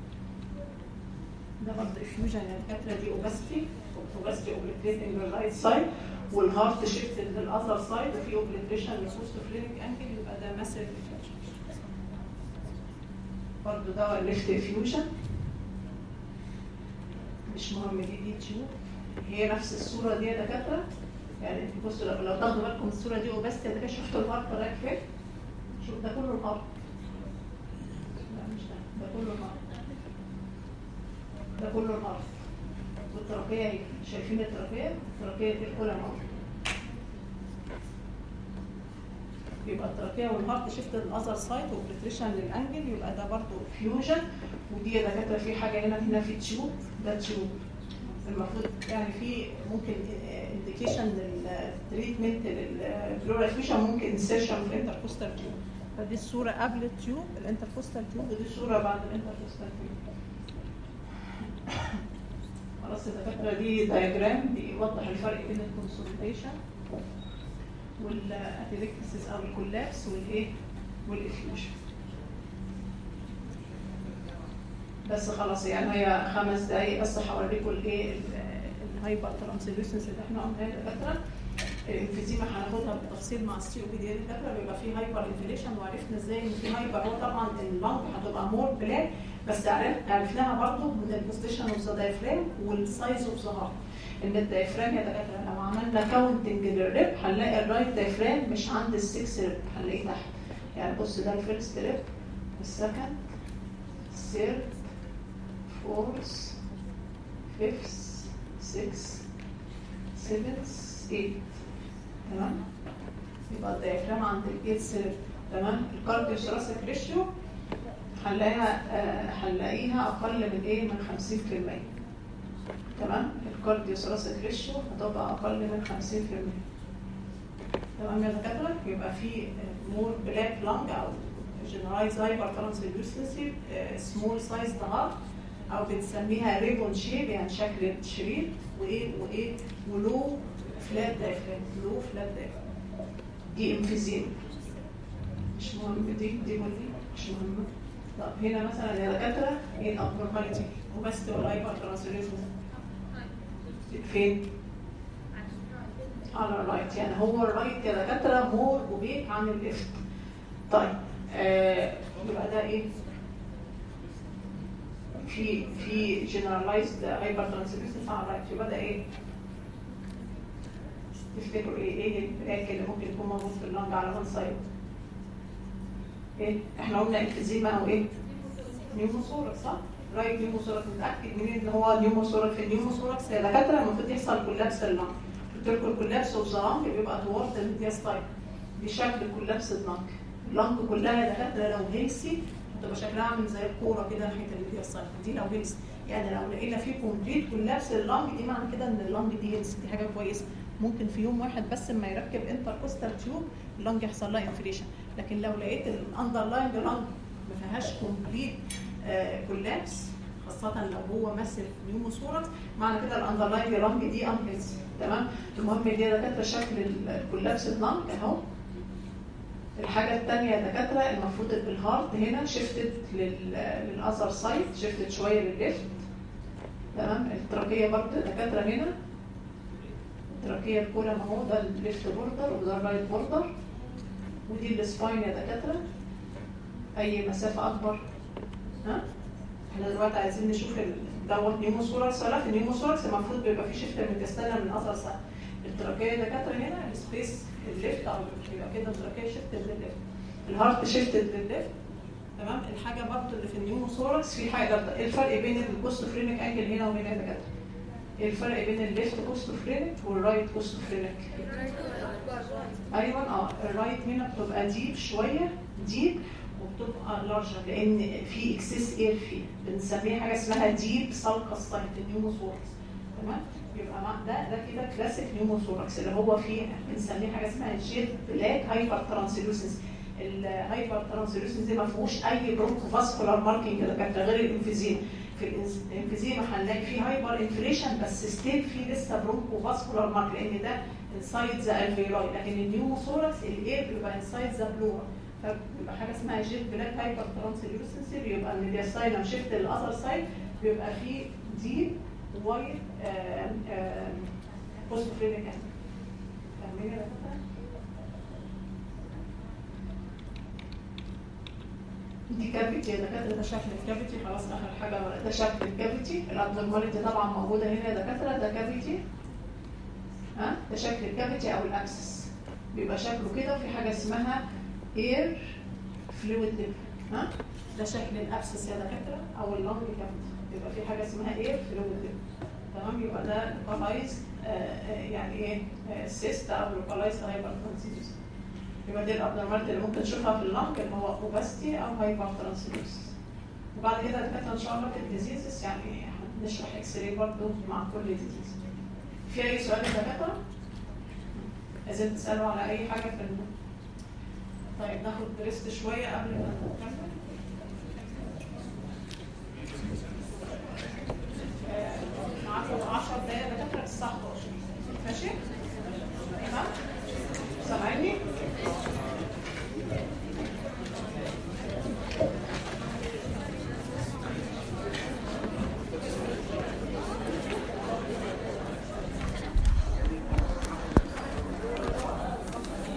ده برضه افيوجن يا دكاتره دي اوباستي اوباستي اوبليتريتنج للرايت سايد والهارت شيفتد للاذر سايد وفي اوبليتريشن للكوستوفرينيك انكل يبقى ده ماسيف افيوجن برضه ده الليفت افيوجن مش مهم دي دي تشوف هي نفس الصوره دي يا دكاتره يعني انت بصوا لو لو تاخدوا بالكم من الصوره دي وبس يا دكاتره شفتوا الهارت رايح فين؟ شوف ده كله الهارت لا مش ده ده كله الهارت ده كله الارض والترقيه اهي شايفين الترقيه الترقيه دي الكلى اهو يبقى الترقيه والهارت شيفت الاذر سايد وبريتريشن للانجل يبقى ده برضو فيوجن ودي يا دكاتره في حاجه هنا هنا في تيوب ده تيوب المفروض يعني في ممكن انديكيشن للتريتمنت للبلورال فيوجن ممكن انسيرشن في الانتركوستال تيوب فدي الصوره قبل التيوب الانتركوستال تيوب ودي الصوره بعد الانتركوستال تيوب خلاص الدكاتره دي دايجرام بيوضح الفرق بين الكونسوليديشن والاتليكتسيس او الكولابس والايه والافيوجن بس خلاص يعني هي خمس دقايق بس هوريكم الايه الهايبر ترانسلوسنس اللي احنا قلناها الدكاتره الانفيزيما هناخدها بالتفصيل مع السي او بي دي الدكاتره بيبقى فيه هايبر انفليشن وعرفنا ازاي ان في هايبر هو طبعا اللنج هتبقى مور بلاك بس عرف- عرفناها برضو من البوزيشن اوف ذا دايفرام والسايز اوف ذا هارت ان الدايفرام يا دكاتره لو عملنا كاونتنج للريب هنلاقي الرايت دايفرام مش عند السكس ريب هنلاقيه تحت يعني بص ده الفيرست ريب السكند الثيرد فورث فيفث سكس سيفنث ايت تمام يبقى الدايفرام عند الايت سيرف تمام الكارديو ثراسيك ريشيو هنلاقيها آه، هنلاقيها اقل من ايه من 50% تمام الكارديو ثراسيك ريشيو هتبقى اقل من 50% تمام يا دكاتره يبقى في مور بلاك لانج او جنرايز هايبر ترانسلوسنسي سمول سايز هارت او بنسميها ريبون شيب يعني شكل شريط وايه وايه ولو فلات دايفرام لو فلات دايفرام دي امفيزيما مش مهم دي دي ولا دي مش مهمه طب هنا مثلا يا دكاتره ايه الابنورماليتي وبس والهايبر ترانسلوسنسي فين؟ على الرايت يعني هو الرايت يا دكاتره مور اوبيك عن الليفت طيب آه يبقى ده ايه؟ في في جنرالايزد هايبر ترانسلوسنس على الرايت يبقى ده ايه؟ تفتكروا ايه؟ ايه البلاك اللي ممكن يكون موجود في اللنج على وان سايد؟ ايه؟ احنا قلنا انفيزيما او ايه؟ نيوموثوركس صح؟ رايت نيوموثوركس متاكد منين ان هو نيوموثوركس في النيوموثوركس يا دكاتره المفروض يحصل كولابس اللنج قلت لكم الكولابس اوف ذا لنج بيبقى توارد الميدياستايل بشكل كولابس اللنج اللنج كلها يا دكاتره لو هيلسي تبقى شكلها عامل زي الكوره كده ناحيه الميدياستايل دي لو هيلسي يعني لو لقينا فيه كومبليت كولابس اللنج دي معنى كده ان اللنج دي هيلسي دي حاجه كويسه ممكن في يوم واحد بس اما يركب انتركوستال تيوب اللنج يحصل لها انفليشن لكن لو لقيت الاندرلاينج لنج ما فيهاش كومبليت كولابس خاصة لو هو ماسك نيوموثوركس معنى كده الاندرلاين لانج دي انهيلثي تمام المهم دي دكاتره شكل الكولابس لانج اهو الحاجة الثانية يا دكاترة المفروض الهارت هنا شفتت للأذر سايد شفتت شوية للليفت تمام التراكية برضه دكاترة هنا التراكية الكولم اهو ده الليفت بوردر وده الرايت بوردر ودي السباين يا دكاترة أي مسافة أكبر ها احنا دلوقتي عايزين نشوف ال- دوت نيوموثوركس ولا في النيوموثوركس المفروض بيبقى في شيفت من التستانة من أثر ساعة التراكية دكاترة هنا السبيس الليفت أو يبقى كده التراكية شيفت للليفت الهارت شيفت للليفت تمام الحاجة برضه اللي في النيوموثوركس في حاجة ايه الفرق بين الكوستوفرينيك انجل هنا وهنا يا دكاترة ايه الفرق بين الليفت كوستوفرينيك والرايت كوستوفرينيك ايوه اه الرايت هنا بتبقى ديب شويه ديب وبتبقى لارجر لان في اكسس اير فيه بنسميها حاجه اسمها ديب سالكس سايت النيوموثوركس تمام يبقى مع ده ده كده كلاسيك نيوموثوركس اللي هو فيه بنسميه حاجه اسمها جيت بلاك هايبر ترانسلوسنس الهايبر ترانسلوسنس دي ما فيهوش اي برونكو فاسكولار ماركينج ده غير الانفيزيما في الإنس- الانفيزيما هنلاقي فيه هايبر انفليشن بس ستيل فيه لسه برونكو فاسكولار مارك لان ده انسايد ذا الفيراي لكن النيوموثوركس الاير بيبقى انسايد ذا بلورا فبيبقى حاجه اسمها جيت بلاك هايبر ترانسلوسنسي بيبقى الميدياستاينم شيفت الاذر سايد بيبقى فيه ديب وايت بوست فرينك فاهمين يا دكاتره؟ دي كافيتي يا دكاتره ده شكل الكافيتي خلاص اخر حاجه ده شكل الكافيتي الابنورماليتي طبعا موجوده هنا يا دكاتره ده كافيتي ها ده شكل الكافيتي او الاكسس بيبقى شكله كده وفي حاجه اسمها اير فلويد ليفل ها ده شكل الابسس يا دكاتره او اللنج كافيتي يبقى في حاجه اسمها ايه فلويد تمام يبقى ده لوكالايز يعني ايه سيست او لوكالايز هايبرتنسيوز يبقى دي الابنورماليتي اللي ممكن تشوفها في اللنج اللي هو اوباستي او هايبرتنسيوز وبعد كده الدكاتره ان شاء الله في الديزيزز يعني هنشرح اكس راي برضه مع كل ديزيز في اي سؤال يا دكاتره؟ عايزين تسالوا على اي حاجه في الم... طيب ناخد ريست شويه قبل ما نكمل